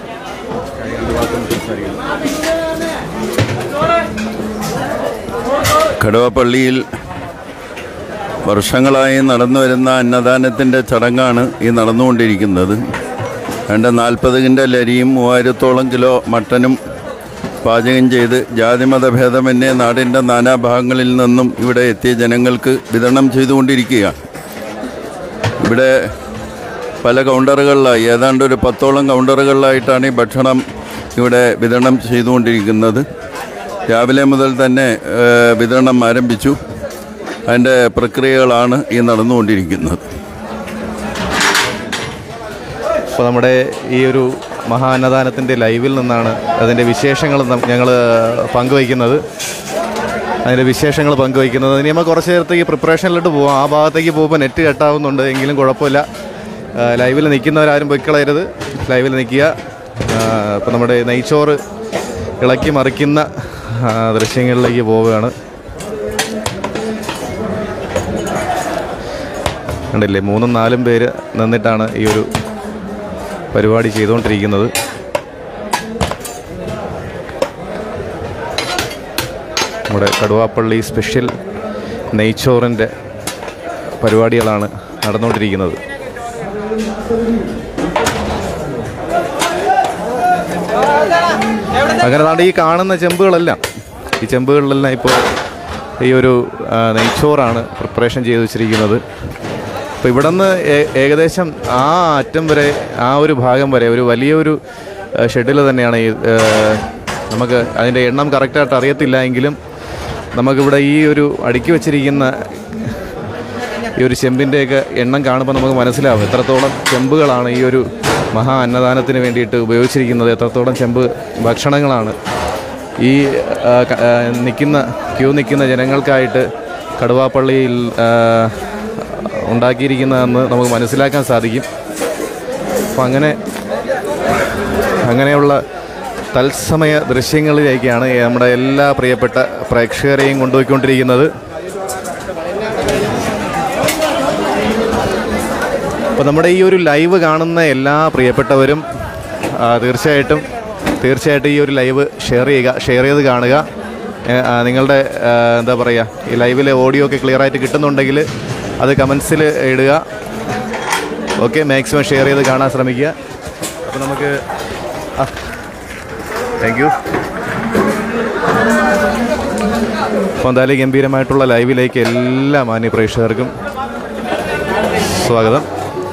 കടുവപ്പള്ളിയിൽ വർഷങ്ങളായി നടന്നു വരുന്ന അന്നദാനത്തിൻ്റെ ചടങ്ങാണ് ഈ നടന്നുകൊണ്ടിരിക്കുന്നത് രണ്ട് നാൽപ്പത് കിൻഡൽ അരിയും മൂവായിരത്തോളം കിലോ മട്ടനും പാചകം ചെയ്ത് ജാതിമത ഭേദമന്യേ നാടിൻ്റെ നാനാഭാഗങ്ങളിൽ നിന്നും ഇവിടെ എത്തിയ ജനങ്ങൾക്ക് വിതരണം ചെയ്തുകൊണ്ടിരിക്കുകയാണ് ഇവിടെ പല കൗണ്ടറുകളിലായി ഏതാണ്ട് ഒരു പത്തോളം കൗണ്ടറുകളിലായിട്ടാണ് ഈ ഭക്ഷണം ഇവിടെ വിതരണം ചെയ്തുകൊണ്ടിരിക്കുന്നത് രാവിലെ മുതൽ തന്നെ ഏഹ്, വിതരണം ആരംഭിച്ചു അതിൻ്റെ പ്രക്രിയകളാണ് ഈ നടന്നുകൊണ്ടിരിക്കുന്നത് ഇപ്പോൾ നമ്മുടെ ഈ ഒരു മഹാ അന്നദാനത്തിൻ്റെ ലൈവിൽ നിന്നാണ് അതിൻ്റെ വിശേഷങ്ങൾ ഞങ്ങൾ പങ്കുവയ്ക്കുന്നത് അതിൻ്റെ വിശേഷങ്ങൾ പങ്കുവയ്ക്കുന്നത് ഇനി നമ്മൾ കുറച്ച് നേരത്തേക്ക് പ്രിപ്പറേഷനിലോട്ട് പോകാം ആ ഭാഗത്തേക്ക് പോകുമ്പോൾ നെറ്റ് കട്ടാവുന്നുണ്ട് എങ്കിലും കുഴപ്പമില്ല ലൈവിൽ നിൽക്കുന്നവരാരും പൊയ്ക്കളയരുത് ലൈവിൽ നിൽക്കുക ഇപ്പോൾ നമ്മുടെ നെയ്ച്ചോറ് ഇളക്കി മറിക്കുന്ന ആ, ദൃശ്യങ്ങളിലേക്ക് പോവുകയാണ് കണ്ടില്ലേ മൂന്നും നാലും പേര് നിന്നിട്ടാണ് ഈ ഒരു പരിപാടി ചെയ്തുകൊണ്ടിരിക്കുന്നത് നമ്മുടെ കടുവാപ്പള്ളി സ്പെഷ്യൽ നെയ്ച്ചോറിൻ്റെ പരിപാടികളാണ് നടന്നുകൊണ്ടിരിക്കുന്നത് അങ്ങനെ താണ്ട് ഈ കാണുന്ന ചെമ്പുകളെല്ലാം ഈ ചെമ്പുകളിലെല്ലാം ഇപ്പോൾ ഈ ഒരു ആ, നെയ്ച്ചോറാണ് പ്രിപ്പറേഷൻ ചെയ്ത് വെച്ചിരിക്കുന്നത് അപ്പോൾ ഇവിടെ നിന്ന് ഏകദേശം ആ അറ്റം വരെ ആ ഒരു ഭാഗം വരെ ഒരു വലിയൊരു ഷെഡിൽ തന്നെയാണ് ഈ ആ, നമുക്ക് അതിൻ്റെ എണ്ണം കറക്റ്റായിട്ട് അറിയത്തില്ല എങ്കിലും നമുക്കിവിടെ ഈ ഒരു അടുക്കി വെച്ചിരിക്കുന്ന ഈ ഒരു ചെമ്പിൻ്റെയൊക്കെ എണ്ണം കാണുമ്പോൾ നമുക്ക് മനസ്സിലാവും എത്രത്തോളം ചെമ്പുകളാണ് ഈ ഒരു മഹാ അന്നദാനത്തിന് വേണ്ടിയിട്ട് ഉപയോഗിച്ചിരിക്കുന്നത് എത്രത്തോളം ചെമ്പ് ഭക്ഷണങ്ങളാണ് ഈ ആ, ക- ആ, നിൽക്കുന്ന ക്യൂ നിൽക്കുന്ന ജനങ്ങൾക്കായിട്ട് കടുവാപ്പള്ളിയിൽ ആ, ഉണ്ടാക്കിയിരിക്കുന്നതെന്ന് നമുക്ക് മനസ്സിലാക്കാൻ സാധിക്കും അപ്പം അങ്ങനെ അങ്ങനെയുള്ള തത്സമയ ദൃശ്യങ്ങളിലേക്കാണ് നമ്മുടെ എല്ലാ പ്രിയപ്പെട്ട പ്രേക്ഷകരെയും കൊണ്ടുപോയിക്കൊണ്ടിരിക്കുന്നത് അപ്പോൾ നമ്മുടെ ഈ ഒരു ലൈവ് കാണുന്ന എല്ലാ പ്രിയപ്പെട്ടവരും ആ, തീർച്ചയായിട്ടും തീർച്ചയായിട്ടും ഈ ഒരു ലൈവ് ഷെയർ ചെയ്യുക ഷെയർ ചെയ്ത് കാണുക ഏ, ആ, നിങ്ങളുടെ ആ, എന്താ പറയുക ഈ ലൈവിലെ ഓഡിയോ ഒക്കെ ക്ലിയർ ആയിട്ട് കിട്ടുന്നുണ്ടെങ്കിൽ അത് കമൻസിൽ ഇടുക ഓക്കെ മാക്സിമം ഷെയർ ചെയ്ത് കാണാൻ ശ്രമിക്കുക അപ്പോൾ നമുക്ക് ആ, താങ്ക് യു അപ്പോൾ എന്തായാലും ഗംഭീരമായിട്ടുള്ള ലൈവിലേക്ക് എല്ലാ മാന്യ പ്രേക്ഷകർക്കും സ്വാഗതം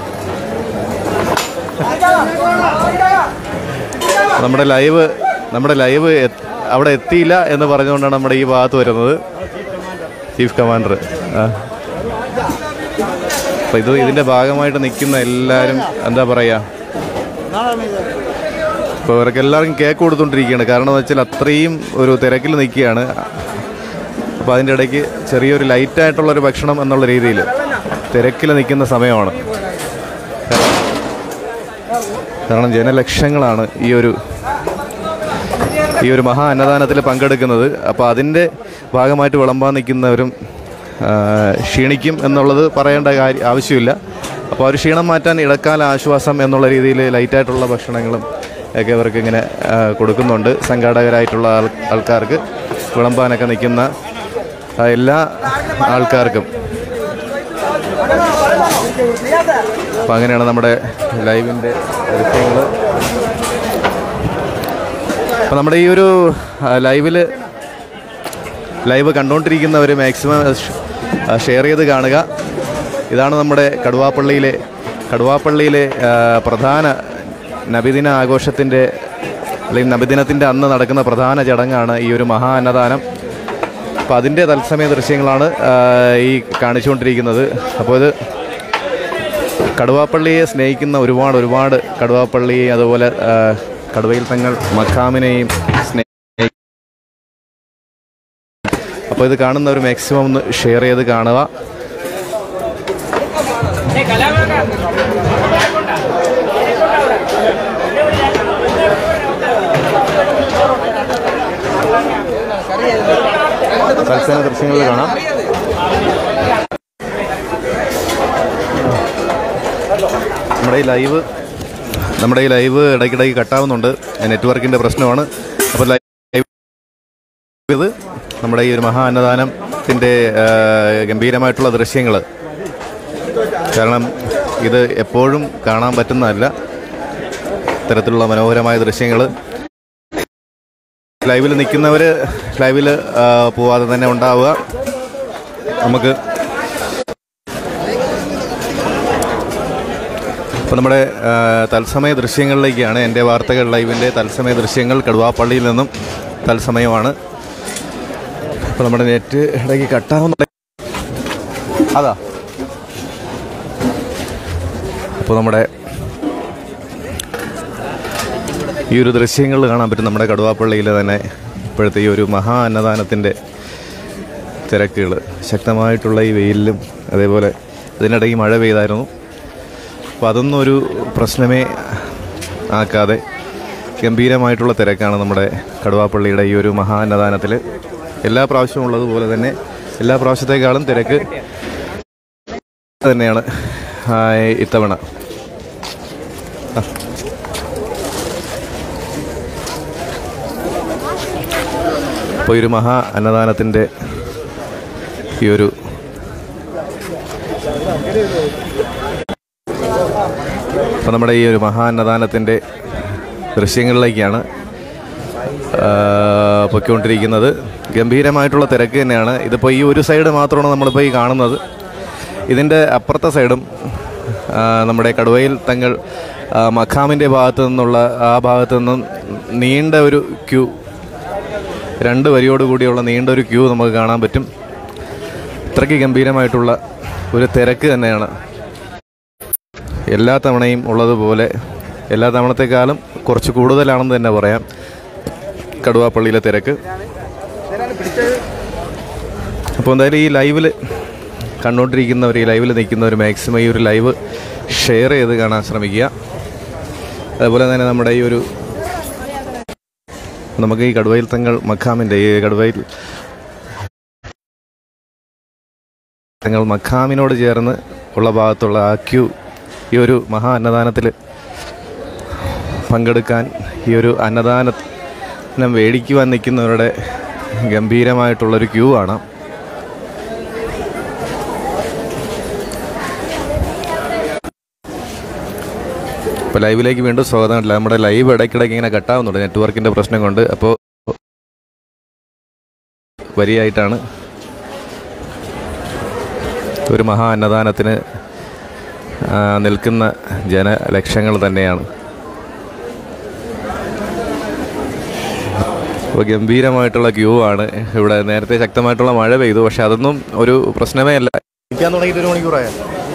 നമ്മുടെ ലൈവ് നമ്മുടെ ലൈവ് എ- അവിടെ എത്തിയില്ല എന്ന് പറഞ്ഞുകൊണ്ടാണ് നമ്മുടെ ഈ ഭാഗത്ത് വരുന്നത് ചീഫ് കമാൻഡർ അപ്പോൾ ഇത് ഇതിൻ്റെ ഭാഗമായിട്ട് നിൽക്കുന്ന എല്ലാവരും എന്താ പറയുക ഇപ്പോൾ ഇവർക്ക് എല്ലാവർക്കും കേക്ക് കൊടുത്തുകൊണ്ടിരിക്കുകയാണ് കാരണം എന്ന് വെച്ചാൽ അത്രയും ഒരു തിരക്കിൽ നിൽക്കുകയാണ് അപ്പോൾ അതിൻ്റെ ഇടയ്ക്ക് ചെറിയൊരു ലൈറ്റായിട്ടുള്ളൊരു ഭക്ഷണം എന്നുള്ള രീതിയിൽ തിരക്കിൽ നിൽക്കുന്ന സമയമാണ് കാരണം ജനലക്ഷങ്ങളാണ് ഈ ഒരു ഈ ഒരു മഹാ അന്നദാനത്തിൽ പങ്കെടുക്കുന്നത് അപ്പോൾ അതിൻ്റെ ഭാഗമായിട്ട് വിളമ്പാൻ നിൽക്കുന്നവരും ആ, ക്ഷീണിക്കും എന്നുള്ളത് പറയേണ്ട കാര്യം ആവശ്യമില്ല അപ്പോൾ ആ ഒരു ക്ഷീണം മാറ്റാൻ ഇടക്കാല ആശ്വാസം എന്നുള്ള രീതിയിൽ ലൈറ്റായിട്ടുള്ള ഭക്ഷണങ്ങളും ഒക്കെ അവർക്ക് ഇങ്ങനെ ആ, കൊടുക്കുന്നുണ്ട് സംഘാടകരായിട്ടുള്ള ആൾ ആൾക്കാർക്ക് വിളമ്പാനൊക്കെ നിൽക്കുന്ന ആ, എല്ലാ ആൾക്കാർക്കും അപ്പം അങ്ങനെയാണ് നമ്മുടെ ലൈവിൻ്റെ ദൃശ്യങ്ങൾ അപ്പോൾ നമ്മുടെ ഈ ഒരു ലൈവിൽ ലൈവ് കണ്ടുകൊണ്ടിരിക്കുന്നവർ മാക്സിമം ഷെയർ ചെയ്ത് കാണുക ഇതാണ് നമ്മുടെ കടുവാപ്പള്ളിയിലെ കടുവാപ്പള്ളിയിലെ ആ, പ്രധാന നബിദിന ആഘോഷത്തിൻ്റെ അല്ലെങ്കിൽ നബിദിനത്തിൻ്റെ അന്ന് നടക്കുന്ന പ്രധാന ചടങ്ങാണ് ഈ ഒരു മഹാ അന്നദാനം അപ്പോൾ അതിൻ്റെ തത്സമയ ദൃശ്യങ്ങളാണ് ആ, ഈ കാണിച്ചുകൊണ്ടിരിക്കുന്നത് അപ്പോൾ ഇത് കടുവാപ്പള്ളിയെ സ്നേഹിക്കുന്ന ഒരുപാട് ഒരുപാട് കടുവാപ്പള്ളിയെ അതുപോലെ ആ, കടുവയിൽ തങ്ങൾ മഖാമിനെയും സ്നേഹി അപ്പോൾ ഇത് കാണുന്നവർ മാക്സിമം ഒന്ന് ഷെയർ ചെയ്ത് കാണുക തത്സമയ ദൃശ്യങ്ങളിൽ കാണാം നമ്മുടെ ഈ ലൈവ് നമ്മുടെ ഈ ലൈവ് ഇടയ്ക്കിടയ്ക്ക് കട്ടാവുന്നുണ്ട് നെറ്റ്വർക്കിൻ്റെ പ്രശ്നമാണ് അപ്പോൾ ലൈവ് ഇത് നമ്മുടെ ഈ ഒരു മഹാ അന്നദാനത്തിൻ്റെ ഗംഭീരമായിട്ടുള്ള ദൃശ്യങ്ങൾ കാരണം ഇത് എപ്പോഴും കാണാൻ പറ്റുന്നതല്ല ഇത്തരത്തിലുള്ള മനോഹരമായ ദൃശ്യങ്ങൾ ലൈവിൽ നിൽക്കുന്നവർ ലൈവിൽ പോവാതെ തന്നെ ഉണ്ടാവുക നമുക്ക് അപ്പോൾ നമ്മുടെ ആ, തത്സമയ ദൃശ്യങ്ങളിലേക്കാണ് എൻ്റെ വാർത്തകൾ ലൈവിൻ്റെ തത്സമയ ദൃശ്യങ്ങൾ കടുവാപ്പള്ളിയിൽ നിന്നും തത്സമയമാണ് അപ്പോൾ നമ്മുടെ നെറ്റ് ഇടയ്ക്ക് കട്ടാവുന്ന അതാ അപ്പോൾ നമ്മുടെ ഈ ഒരു ദൃശ്യങ്ങൾ കാണാൻ പറ്റും നമ്മുടെ കടുവാപ്പള്ളിയിലെ തന്നെ ഇപ്പോഴത്തെ ഈ ഒരു മഹാ അന്നദാനത്തിൻ്റെ തിരക്കുകൾ ശക്തമായിട്ടുള്ള ഈ വെയിലിലും അതേപോലെ ഇതിനിടയ്ക്ക് മഴ പെയ്തായിരുന്നു അപ്പോൾ അതൊന്നും ഒരു പ്രശ്നമേ ആക്കാതെ ഗംഭീരമായിട്ടുള്ള തിരക്കാണ് നമ്മുടെ കടുവാപ്പള്ളിയുടെ ഈ ഒരു മഹാ അന്നദാനത്തിൽ എല്ലാ പ്രാവശ്യവും ഉള്ളതുപോലെ തന്നെ എല്ലാ പ്രാവശ്യത്തേക്കാളും തിരക്ക് തന്നെയാണ് ആ, ഇത്തവണ ആ. അപ്പോൾ ഈ ഒരു മഹാ അന്നദാനത്തിൻ്റെ ഈ ഒരു അപ്പോൾ നമ്മുടെ ഈ ഒരു മഹാ അന്നദാനത്തിൻ്റെ ദൃശ്യങ്ങളിലേക്കാണ് ആ, പൊയ്ക്കൊണ്ടിരിക്കുന്നത് ഗംഭീരമായിട്ടുള്ള തിരക്ക് തന്നെയാണ് ഇതിപ്പോൾ ഈ ഒരു സൈഡ് മാത്രമാണ് നമ്മളിപ്പോൾ ഈ കാണുന്നത് ഇതിൻ്റെ അപ്പുറത്തെ സൈഡും ആ, നമ്മുടെ കടുവയിൽ തങ്ങൾ ആ, മഖാമിൻ്റെ ഭാഗത്തു നിന്നുള്ള ആ ഭാഗത്തു നിന്നും നീണ്ട ഒരു ക്യൂ രണ്ട് വരിയോട് കൂടിയുള്ള നീണ്ട ഒരു ക്യൂ നമുക്ക് കാണാൻ പറ്റും ഇത്രയ്ക്ക് ഗംഭീരമായിട്ടുള്ള ഒരു തിരക്ക് തന്നെയാണ് എല്ലാ തവണയും ഉള്ളതുപോലെ എല്ലാ തവണത്തെക്കാളും കുറച്ച് കൂടുതലാണെന്ന് തന്നെ പറയാം കടുവാപ്പള്ളിയിലെ തിരക്ക് അപ്പോൾ എന്തായാലും ഈ ലൈവിൽ കണ്ടുകൊണ്ടിരിക്കുന്നവർ ഈ ലൈവിൽ നിൽക്കുന്നവർ മാക്സിമം ഈ ഒരു ലൈവ് ഷെയർ ചെയ്ത് കാണാൻ ശ്രമിക്കുക അതുപോലെ തന്നെ നമ്മുടെ ഈ ഒരു നമുക്ക് ഈ കടുവയിൽ തങ്ങൾ മഖാമിൻ്റെ ഈ കടുവയിൽ തങ്ങൾ മഖാമിനോട് ചേർന്ന് ഉള്ള ഭാഗത്തുള്ള ആ ക്യൂ ഈ ഒരു മഹാ അന്നദാനത്തിൽ പങ്കെടുക്കാൻ ഈ ഒരു അന്നദാനം മേടിക്കുവാൻ നിൽക്കുന്നവരുടെ ഗംഭീരമായിട്ടുള്ളൊരു ക്യൂ ആണ് അപ്പോൾ ലൈവിലേക്ക് വീണ്ടും സ്വാഗതം ഇല്ല നമ്മുടെ ലൈവ് ഇടയ്ക്കിടയ്ക്ക് ഇങ്ങനെ കട്ടാവുന്നുണ്ട് നെറ്റ്വർക്കിൻ്റെ പ്രശ്നം കൊണ്ട് അപ്പോൾ വരിയായിട്ടാണ് ഒരു മഹാ അന്നദാനത്തിന് ആ, നിൽക്കുന്ന ജനലക്ഷങ്ങൾ തന്നെയാണ് അപ്പോൾ ഗംഭീരമായിട്ടുള്ള ക്യൂ ആണ് ഇവിടെ നേരത്തെ ശക്തമായിട്ടുള്ള മഴ പെയ്തു പക്ഷെ അതൊന്നും ഒരു പ്രശ്നമേ അല്ല നിൽക്കാൻ തുടങ്ങിയിട്ട് ഒരു മണിക്കൂറായ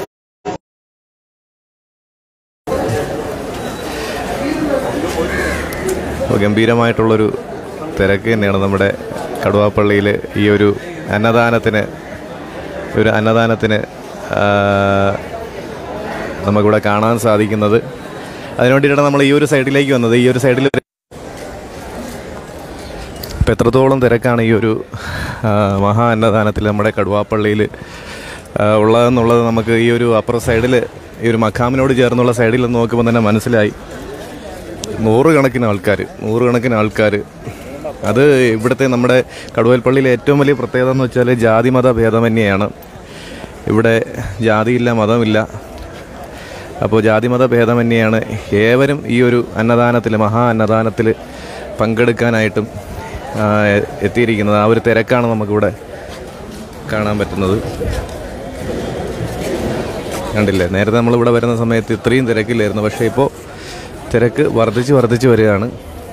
അപ്പോൾ ഗംഭീരമായിട്ടുള്ളൊരു തിരക്ക് തന്നെയാണ് നമ്മുടെ കടുവാപ്പള്ളിയിൽ ഈ ഒരു അന്നദാനത്തിന് ഒരു അന്നദാനത്തിന് ആ, നമുക്കിവിടെ കാണാൻ സാധിക്കുന്നത് അതിനു വേണ്ടിയിട്ടാണ് നമ്മൾ ഈ ഒരു സൈഡിലേക്ക് വന്നത് ഈ ഒരു സൈഡിൽ ഒരു ഇപ്പം എത്രത്തോളം തിരക്കാണ് ഈ ഒരു ആ, മഹാ അന്നദാനത്തിൽ നമ്മുടെ കടുവാപ്പള്ളിയിൽ ആ, ഉള്ളതെന്നുള്ളത് നമുക്ക് ഈ ഒരു അപ്പുറ സൈഡിൽ ഈ ഒരു മഖാമിനോട് ചേർന്നുള്ള സൈഡിൽ നിന്ന് നോക്കുമ്പോൾ തന്നെ മനസ്സിലായി നൂറുകണക്കിന് ആൾക്കാർ നൂറുകണക്കിന് ആൾക്കാർ അത് ഇവിടുത്തെ നമ്മുടെ കടുവൽപ്പള്ളിയിലെ ഏറ്റവും വലിയ പ്രത്യേകത എന്ന് വെച്ചാൽ ജാതിമത ഭേദമന്യെയാണ് ഇവിടെ ജാതിയില്ല മതമില്ല അപ്പോൾ ജാതിമത ഭേദമന്യെയാണ് ഏവരും ഈ ഒരു അന്നദാനത്തിൽ മഹാ അന്നദാനത്തിൽ പങ്കെടുക്കാനായിട്ടും ആ, എ- എത്തിയിരിക്കുന്നത് ആ ഒരു തിരക്കാണ് നമുക്കിവിടെ കാണാൻ പറ്റുന്നത് കണ്ടില്ലേ നേരത്തെ നമ്മളിവിടെ വരുന്ന സമയത്ത് ഇത്രയും തിരക്കില്ലായിരുന്നു പക്ഷേ ഇപ്പോൾ തിരക്ക് വർദ്ധിച്ച് വർദ്ധിച്ച് വരികയാണ്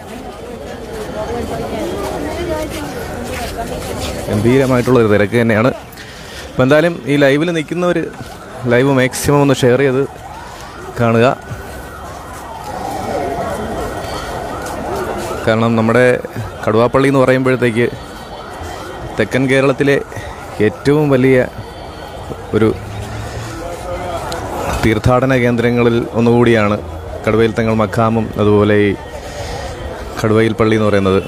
ഗംഭീരമായിട്ടുള്ള ഒരു തിരക്ക് തന്നെയാണ് അപ്പോൾ എന്തായാലും ഈ ലൈവിൽ നിൽക്കുന്നവർ ലൈവ് മാക്സിമം ഒന്ന് ഷെയർ ചെയ്ത് കാണുക കാരണം നമ്മുടെ കടുവാപ്പള്ളി എന്ന് പറയുമ്പോഴത്തേക്ക് തെക്കൻ കേരളത്തിലെ ഏറ്റവും വലിയ ഒരു തീർത്ഥാടന കേന്ദ്രങ്ങളിൽ ഒന്നുകൂടിയാണ് കടുവയിൽ തങ്ങൾ മഖാമും അതുപോലെ ഈ കടുവയിൽ പള്ളി എന്ന് പറയുന്നത്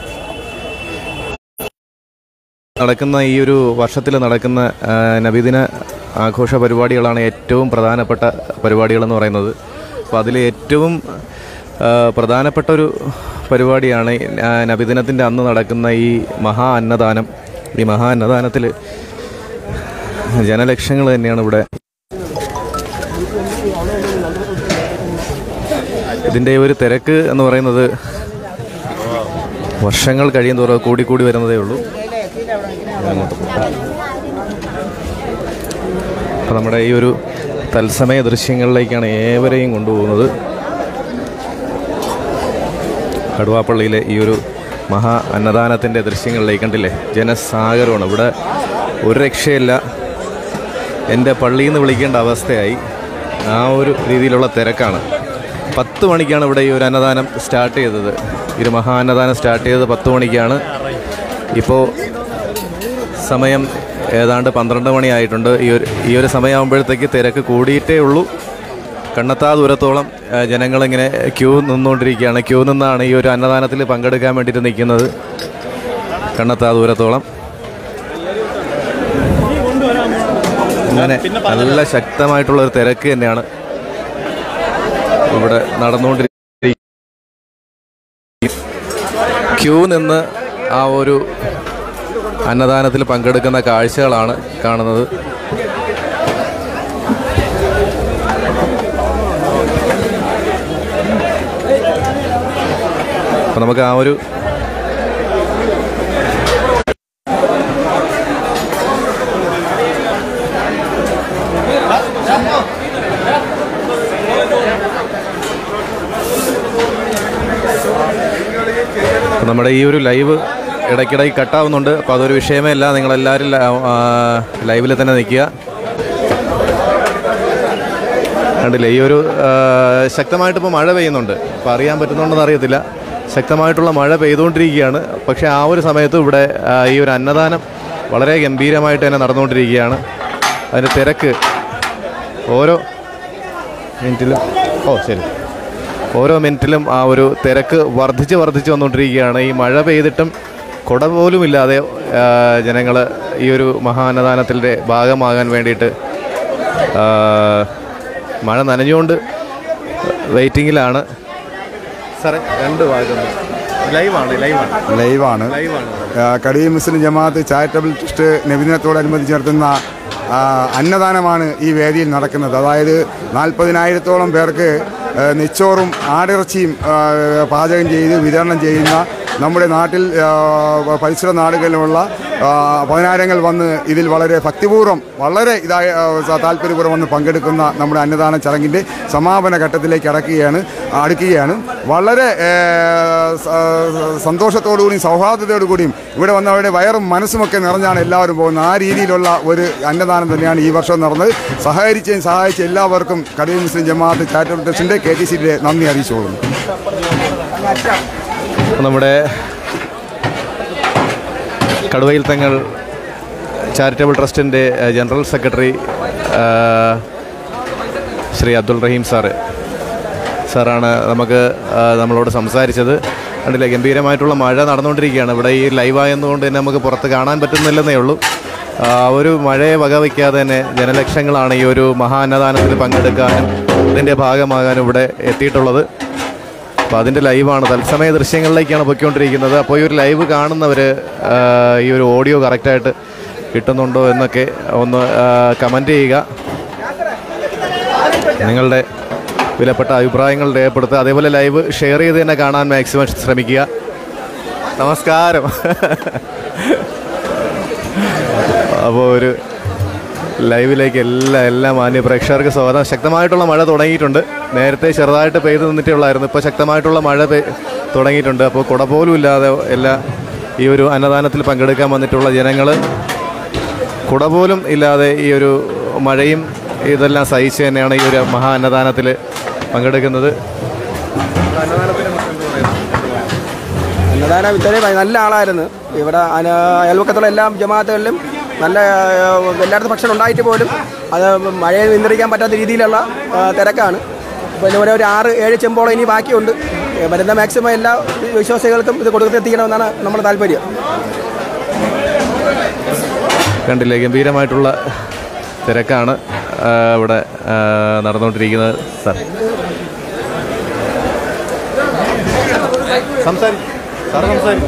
നടക്കുന്ന ഈ ഒരു വർഷത്തിൽ നടക്കുന്ന ആ, നബിദിന ആഘോഷ പരിപാടികളാണ് ഏറ്റവും പ്രധാനപ്പെട്ട പരിപാടികളെന്ന് പറയുന്നത് അപ്പോൾ അതിൽ ഏറ്റവും ആ, പ്രധാനപ്പെട്ട ഒരു പരിപാടിയാണ് ഈ, ആ, നബിദിനത്തിൻ്റെ അന്ന് നടക്കുന്ന ഈ മഹാ അന്നദാനം ഈ മഹാ അന്നദാനത്തിൽ ജനലക്ഷങ്ങൾ തന്നെയാണ് ഇവിടെ ഇതിൻ്റെ ഒരു തിരക്ക് എന്ന് പറയുന്നത് വർഷങ്ങൾ കഴിയും തോറും കൂടി കൂടി വരുന്നതേ ഉള്ളൂ അപ്പോൾ നമ്മുടെ ഈ ഒരു തത്സമയ ദൃശ്യങ്ങളിലേക്കാണ് ഏവരെയും കൊണ്ടുപോകുന്നത് കടുവാപ്പള്ളിയിലെ ഈ ഒരു മഹാ അന്നദാനത്തിൻ്റെ ദൃശ്യങ്ങളിലേക്ക് കണ്ടില്ലേ ജനസാഗരമാണ് ഇവിടെ ഒരു രക്ഷയില്ല എൻ്റെ പള്ളിയിൽ നിന്ന് വിളിക്കേണ്ട അവസ്ഥയായി ആ ഒരു രീതിയിലുള്ള തിരക്കാണ് പത്ത് മണിക്കാണ് ഇവിടെ ഈ ഒരു അന്നദാനം സ്റ്റാർട്ട് ചെയ്തത് ഈ ഒരു മഹാ അന്നദാനം സ്റ്റാർട്ട് ചെയ്തത് പത്ത് മണിക്കാണ് ഇപ്പോൾ സമയം ഏതാണ്ട് പന്ത്രണ്ട് മണിയായിട്ടുണ്ട് ഈ ഒരു ഈ ഒരു സമയമാകുമ്പോഴത്തേക്ക് തിരക്ക് കൂടിയിട്ടേ ഉള്ളൂ കണ്ണത്താ ദൂരത്തോളം ആ, ജനങ്ങളിങ്ങനെ ക്യൂ നിന്നുകൊണ്ടിരിക്കുകയാണ് ക്യൂ നിന്നാണ് ഈ ഒരു അന്നദാനത്തിൽ പങ്കെടുക്കാൻ വേണ്ടിയിട്ട് നിൽക്കുന്നത് കണ്ണത്താ ദൂരത്തോളം അങ്ങനെ നല്ല ശക്തമായിട്ടുള്ള ഒരു തിരക്ക് തന്നെയാണ് ഇവിടെ നടന്നുകൊണ്ടിരിക്കുന്നത് ക്യൂ നിന്ന് ആ ഒരു അന്നദാനത്തിൽ പങ്കെടുക്കുന്ന കാഴ്ചകളാണ് കാണുന്നത് അപ്പം നമുക്ക് ആ ഒരു അപ്പം നമ്മുടെ ഈ ഒരു ലൈവ് ഇടയ്ക്കിടയ്ക്ക് കട്ടാവുന്നുണ്ട് അപ്പോൾ അതൊരു വിഷയമേ അല്ല നിങ്ങളെല്ലാവരും ലൈവിൽ തന്നെ നിൽക്കുക കണ്ടില്ലേ ഈ ഒരു ആ, ശക്തമായിട്ട് ഇപ്പോൾ മഴ പെയ്യുന്നുണ്ട് അപ്പോൾ അറിയാൻ പറ്റുന്നുണ്ടെന്ന് അറിയത്തില്ല ശക്തമായിട്ടുള്ള മഴ പെയ്തുകൊണ്ടിരിക്കുകയാണ് പക്ഷേ ആ ഒരു സമയത്ത് ഇവിടെ ആ, ഈ ഒരു അന്നദാനം വളരെ ഗംഭീരമായിട്ട് തന്നെ നടന്നുകൊണ്ടിരിക്കുകയാണ് അതിൻ്റെ തിരക്ക് ഓരോ മിനിറ്റിലും ഓ ശരി ഓരോ മിനിറ്റിലും ആ ഒരു തിരക്ക് വർദ്ധിച്ച് വർദ്ധിച്ച് വന്നുകൊണ്ടിരിക്കുകയാണ് ഈ മഴ പെയ്തിട്ടും കുട പോലും ഇല്ലാതെ ജനങ്ങൾ ഈ ഒരു മഹാനദാനത്തിൻ്റെ ഭാഗമാകാൻ വേണ്ടിയിട്ട് ആ, മഴ നനഞ്ഞുകൊണ്ട് വെയിറ്റിങ്ങിലാണ് സാറേ രണ്ട് ഭാഗം ലൈവാണ് ലൈവാണ് ലൈവാണ് ലൈവാണ് ആ, കടിയ മുസ്ലിം ജമാഅത്ത് ചാരിറ്റബിൾ ട്രസ്റ്റ് നബിദിനത്തോടനുബന്ധിച്ച് നടത്തുന്ന ആ, അന്നദാനമാണ് ഈ വേദിയിൽ നടക്കുന്നത് അതായത് നാൽപ്പതിനായിരത്തോളം പേർക്ക് ഏഹ്, നെച്ചോറും ആടിറച്ചിയും ഏഹ്, പാചകം ചെയ്ത് വിതരണം ചെയ്യുന്ന നമ്മുടെ നാട്ടിൽ ഏഹ്, പരിസര നാടുകളിലുള്ള ആ, പതിനായിരങ്ങൾ വന്ന് ഇതിൽ വളരെ ഭക്തിപൂർവ്വം വളരെ ഇതായ ഏഹ്, താല്പര്യപൂർവ്വം വന്ന് പങ്കെടുക്കുന്ന നമ്മുടെ അന്നദാന ചടങ്ങിൻ്റെ സമാപന ഘട്ടത്തിലേക്ക് അടക്കുകയാണ് അടുക്കുകയാണ് വളരെ ഏഹ്, സ- സന്തോഷത്തോടുകൂടിയും സൗഹാർദ്ദത്തോടു കൂടിയും ഇവിടെ വന്നവരുടെ വയറും മനസ്സുമൊക്കെ നിറഞ്ഞാണ് എല്ലാവരും പോകുന്നത് ആ രീതിയിലുള്ള ഒരു അന്നദാനം തന്നെയാണ് ഈ വർഷം നടന്നത് സഹകരിച്ചും സഹായിച്ച എല്ലാവർക്കും കടയിൽ മുസ്ലിം ജമാഅത്ത് ചാരിറ്റബിൾ ട്രസ്റ്റിൻ്റെ കെ ടി സിയുടെ നന്ദി അറിയിച്ചുകൊള്ളുന്നു നമ്മുടെ കടുവയിൽ തങ്ങൾ ചാരിറ്റബിൾ ട്രസ്റ്റിൻ്റെ ഏഹ്, ജനറൽ സെക്രട്ടറി ഏഹ്, ശ്രീ അബ്ദുൾ റഹീം സാറ് സാറാണ് നമുക്ക് ഏഹ്, നമ്മളോട് സംസാരിച്ചത് കണ്ടില്ലേ ഗംഭീരമായിട്ടുള്ള മഴ നടന്നുകൊണ്ടിരിക്കുകയാണ് ഇവിടെ ഈ ലൈവായെന്നുകൊണ്ട് തന്നെ നമുക്ക് പുറത്ത് കാണാൻ പറ്റുന്നില്ലെന്നേ ഉള്ളൂ ആ ഒരു മഴയെ വകവയ്ക്കാതെ തന്നെ ജനലക്ഷങ്ങളാണ് ഈ ഒരു മഹാ അന്നദാനത്തിൽ പങ്കെടുക്കാനും ഇതിൻ്റെ ഭാഗമാകാനും ഇവിടെ എത്തിയിട്ടുള്ളത് അപ്പോൾ അതിൻ്റെ ലൈവാണ് തത്സമയ ദൃശ്യങ്ങളിലേക്കാണ് പൊയ്ക്കൊണ്ടിരിക്കുന്നത് അപ്പോൾ ഈ ഒരു ലൈവ് കാണുന്നവർ ഈ ഒരു ഓഡിയോ കറക്റ്റായിട്ട് കിട്ടുന്നുണ്ടോ എന്നൊക്കെ ഒന്ന് കമൻറ്റ് ചെയ്യുക നിങ്ങളുടെ വിലപ്പെട്ട അഭിപ്രായങ്ങൾ രേഖപ്പെടുത്തുക അതേപോലെ ലൈവ് ഷെയർ ചെയ്ത് തന്നെ കാണാൻ മാക്സിമം ശ്രമിക്കുക നമസ്കാരം അപ്പോൾ ഒരു ലൈവിലേക്ക് എല്ലാ എല്ലാ മാന്യ പ്രേക്ഷകർക്ക് സ്വാഗതം ശക്തമായിട്ടുള്ള മഴ തുടങ്ങിയിട്ടുണ്ട് നേരത്തെ ചെറുതായിട്ട് പെയ്ത് നിന്നിട്ടേ ഉള്ളായിരുന്നു ഇപ്പോൾ ശക്തമായിട്ടുള്ള മഴ പെയ് തുടങ്ങിയിട്ടുണ്ട് അപ്പോൾ കുട പോലും ഇല്ലാതെ എല്ലാ ഈ ഒരു അന്നദാനത്തിൽ പങ്കെടുക്കാൻ വന്നിട്ടുള്ള ജനങ്ങൾ കുട പോലും ഇല്ലാതെ ഈ ഒരു മഴയും ഇതെല്ലാം സഹിച്ച് തന്നെയാണ് ഈ ഒരു മഹാ അന്നദാനത്തിൽ പങ്കെടുക്കുന്നത് അന്നദാന വിത്തനെ നല്ല ആളായിരുന്നു ഇവിടെ അന- അയൽവക്കത്തുള്ള എല്ലാ ജമാഅത്തുകളിലും നല്ല ആ, എല്ലായിടത്തും ഭക്ഷണം ഉണ്ടായിട്ട് പോലും അത് മഴയെ നിയന്ത്രിക്കാൻ പറ്റാത്ത രീതിയിലുള്ള ആ, തിരക്കാണ് പിന്നെ ഇവിടെ ഒരു ആറ് ഏഴ് ചെമ്പോളം ഇനി ബാക്കിയുണ്ട് ഏ, വരുന്ന മാക്സിമം എല്ലാ വിശ്വാസികൾക്കും ഇത് കൊടുത്തെത്തിക്കണമെന്നാണ് നമ്മുടെ താല്പര്യം കണ്ടില്ലേ ഗംഭീരമായിട്ടുള്ള തിരക്കാണ് ആ, ഇവിടെ ആ, നടന്നുകൊണ്ടിരിക്കുന്നത് സാർ സംസാരിക്കും സാറ് സംസാരിക്കും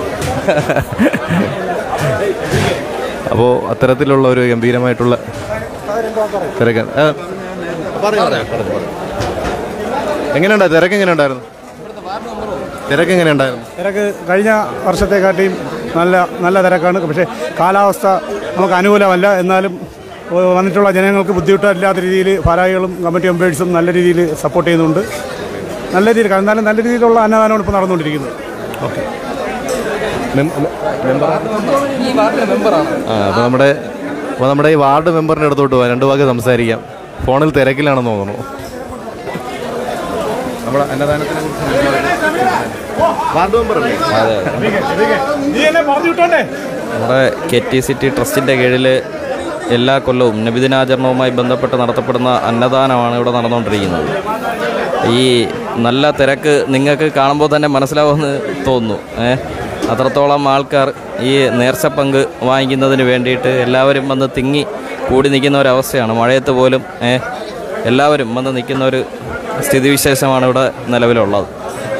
അപ്പോൾ അത്തരത്തിലുള്ള ഒരു ഗംഭീരമായിട്ടുള്ള തിരക്കാണ് ആ, പറഞ്ഞോ, പറഞ്ഞോ, പറഞ്ഞോ, പറഞ്ഞോ. എങ്ങനെയുണ്ടായിരുന്നു തിരക്ക് എങ്ങനെയുണ്ടായിരുന്നു തിരക്ക് എങ്ങനെയുണ്ടായിരുന്നു തിരക്ക് കഴിഞ്ഞ വർഷത്തെക്കാട്ടിയും നല്ല നല്ല തിരക്കാണ് പക്ഷേ കാലാവസ്ഥ നമുക്ക് അനുകൂലമല്ല എന്നാലും ഓ, വന്നിട്ടുള്ള ജനങ്ങൾക്ക് ബുദ്ധിമുട്ടില്ലാത്ത രീതിയിൽ ഭാരായികളും കമ്മിറ്റി മെമ്പേഴ്സും നല്ല രീതിയിൽ സപ്പോർട്ട് ചെയ്യുന്നുണ്ട് നല്ല രീതിയിൽ എന്നാലും നല്ല രീതിയിലുള്ള അന്നദാനമാണ് ഇപ്പോൾ നടന്നുകൊണ്ടിരിക്കുന്നത് ഓക്കെ ആ അപ്പോൾ നമ്മുടെ അപ്പോൾ നമ്മുടെ ഈ വാർഡ് മെമ്പറിൻ്റെ അടുത്തോട്ട് പോകാം രണ്ട് വാക്ക് സംസാരിക്കാം ഫോണിൽ തിരക്കിലാണെന്ന് തോന്നുന്നു നമ്മുടെ അന്നദാനത്തിനെ വാർഡ് മെമ്പർ നമ്മുടെ കെ ടി സിറ്റി ട്രസ്റ്റിൻ്റെ കീഴിൽ എല്ലാ കൊല്ലവും നബിദിനാചരണവുമായി ബന്ധപ്പെട്ട് നടത്തപ്പെടുന്ന അന്നദാനമാണ് ഇവിടെ നടന്നുകൊണ്ടിരിക്കുന്നത് ഈ നല്ല തിരക്ക് നിങ്ങൾക്ക് കാണുമ്പോൾ തന്നെ മനസ്സിലാവുമെന്ന് തോന്നുന്നു ഏ അത്രത്തോളം ആൾക്കാർ ഈ നേർച്ച പങ്ക് വാങ്ങിക്കുന്നതിന് വേണ്ടിയിട്ട് എല്ലാവരും വന്ന് തിങ്ങി കൂടി നിൽക്കുന്ന ഒരവസ്ഥയാണ് മഴയത്ത് പോലും ഏ എല്ലാവരും വന്ന് നിൽക്കുന്ന ഒരു സ്ഥിതിവിശേഷമാണ് ഇവിടെ നിലവിലുള്ളത്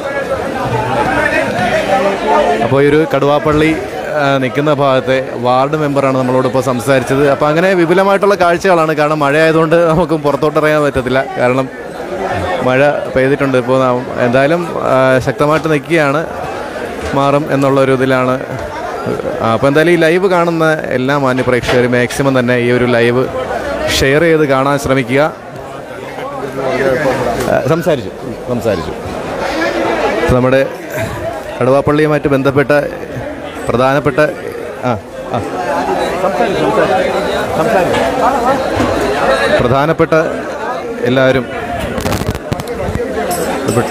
അപ്പോൾ ഈ ഒരു കടുവാപ്പള്ളി ആ, നിൽക്കുന്ന ഭാഗത്തെ വാർഡ് മെമ്പറാണ് നമ്മളോട് ഇപ്പോൾ സംസാരിച്ചത് അപ്പോൾ അങ്ങനെ വിപുലമായിട്ടുള്ള കാഴ്ചകളാണ് കാരണം മഴ ആയതുകൊണ്ട് നമുക്ക് പുറത്തോട്ട് ഇറങ്ങാൻ പറ്റത്തില്ല കാരണം മഴ പെയ്തിട്ടുണ്ട് ഇപ്പോൾ നാം എന്തായാലും ആ, ശക്തമായിട്ട് നിൽക്കുകയാണ് മാറും എന്നുള്ളൊരു ഇതിലാണ് ആ, അപ്പോൾ എന്തായാലും ഈ ലൈവ് കാണുന്ന എല്ലാ മാന്യ പ്രേക്ഷകരും മാക്സിമം തന്നെ ഈ ഒരു ലൈവ് ഷെയർ ചെയ്ത് കാണാൻ ശ്രമിക്കുക ആ, സംസാരിച്ചു സംസാരിച്ചു നമ്മുടെ കടുവാപ്പള്ളിയുമായിട്ട് ബന്ധപ്പെട്ട പ്രധാനപ്പെട്ട ആ ആ പ്രധാനപ്പെട്ട എല്ലാവരും ബന്ധപ്പെട്ട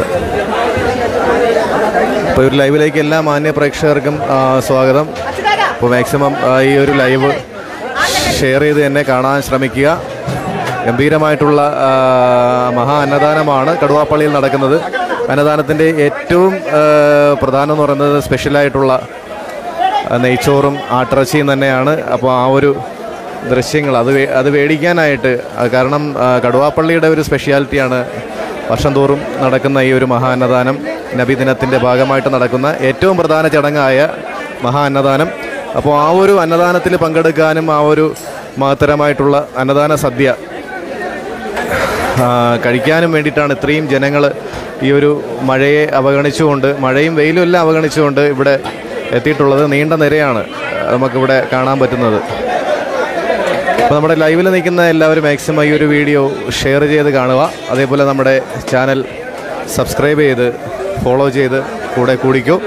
ഇപ്പോൾ ഒരു ലൈവിലേക്ക് എല്ലാ മാന്യ പ്രേക്ഷകർക്കും ആ, സ്വാഗതം അപ്പോൾ മാക്സിമം ആ, ഈ ഒരു ലൈവ് ഷെയർ ചെയ്ത് തന്നെ കാണാൻ ശ്രമിക്കുക ഗംഭീരമായിട്ടുള്ള ആ, മഹാ അന്നദാനമാണ് കടുവാപ്പള്ളിയിൽ നടക്കുന്നത് അന്നദാനത്തിൻ്റെ ഏറ്റവും ആ, പ്രധാനം എന്ന് പറയുന്നത് സ്പെഷ്യലായിട്ടുള്ള ആ, നെയ്ച്ചോറും ആട്ടിറച്ചിയും തന്നെയാണ് അപ്പോൾ ആ ഒരു ദൃശ്യങ്ങൾ അത് വേ- അത് മേടിക്കാനായിട്ട് ആ, കാരണം ആ, കടുവാപ്പള്ളിയുടെ ഒരു സ്പെഷ്യാലിറ്റിയാണ് വർഷം തോറും നടക്കുന്ന ഈ ഒരു മഹാ അന്നദാനം നബിദിനത്തിൻ്റെ ഭാഗമായിട്ട് നടക്കുന്ന ഏറ്റവും പ്രധാന ചടങ്ങായ മഹാ അന്നദാനം അപ്പോൾ ആ ഒരു അന്നദാനത്തിൽ പങ്കെടുക്കാനും ആ ഒരു മഹത്തരമായിട്ടുള്ള അന്നദാന സദ്യ ആ, കഴിക്കാനും വേണ്ടിയിട്ടാണ് ഇത്രയും ജനങ്ങൾ ഈ ഒരു മഴയെ അവഗണിച്ചുകൊണ്ട് മഴയും വെയിലും എല്ലാം അവഗണിച്ചുകൊണ്ട് ഇവിടെ എത്തിയിട്ടുള്ളത് നീണ്ട നിരയാണ് നമുക്കിവിടെ കാണാൻ പറ്റുന്നത് അപ്പോൾ നമ്മുടെ ലൈവിൽ നിൽക്കുന്ന എല്ലാവരും മാക്സിമം ഈ ഒരു വീഡിയോ ഷെയർ ചെയ്ത് കാണുക അതേപോലെ നമ്മുടെ ചാനൽ സബ്സ്ക്രൈബ് ചെയ്ത് ഫോളോ ചെയ്ത് കൂടെ കൂടിക്കൂ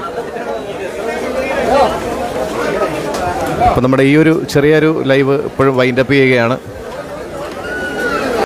അപ്പോൾ നമ്മുടെ ഈ ഒരു ചെറിയൊരു ലൈവ് ഇപ്പോഴും വൈൻഡപ്പ് ചെയ്യുകയാണ്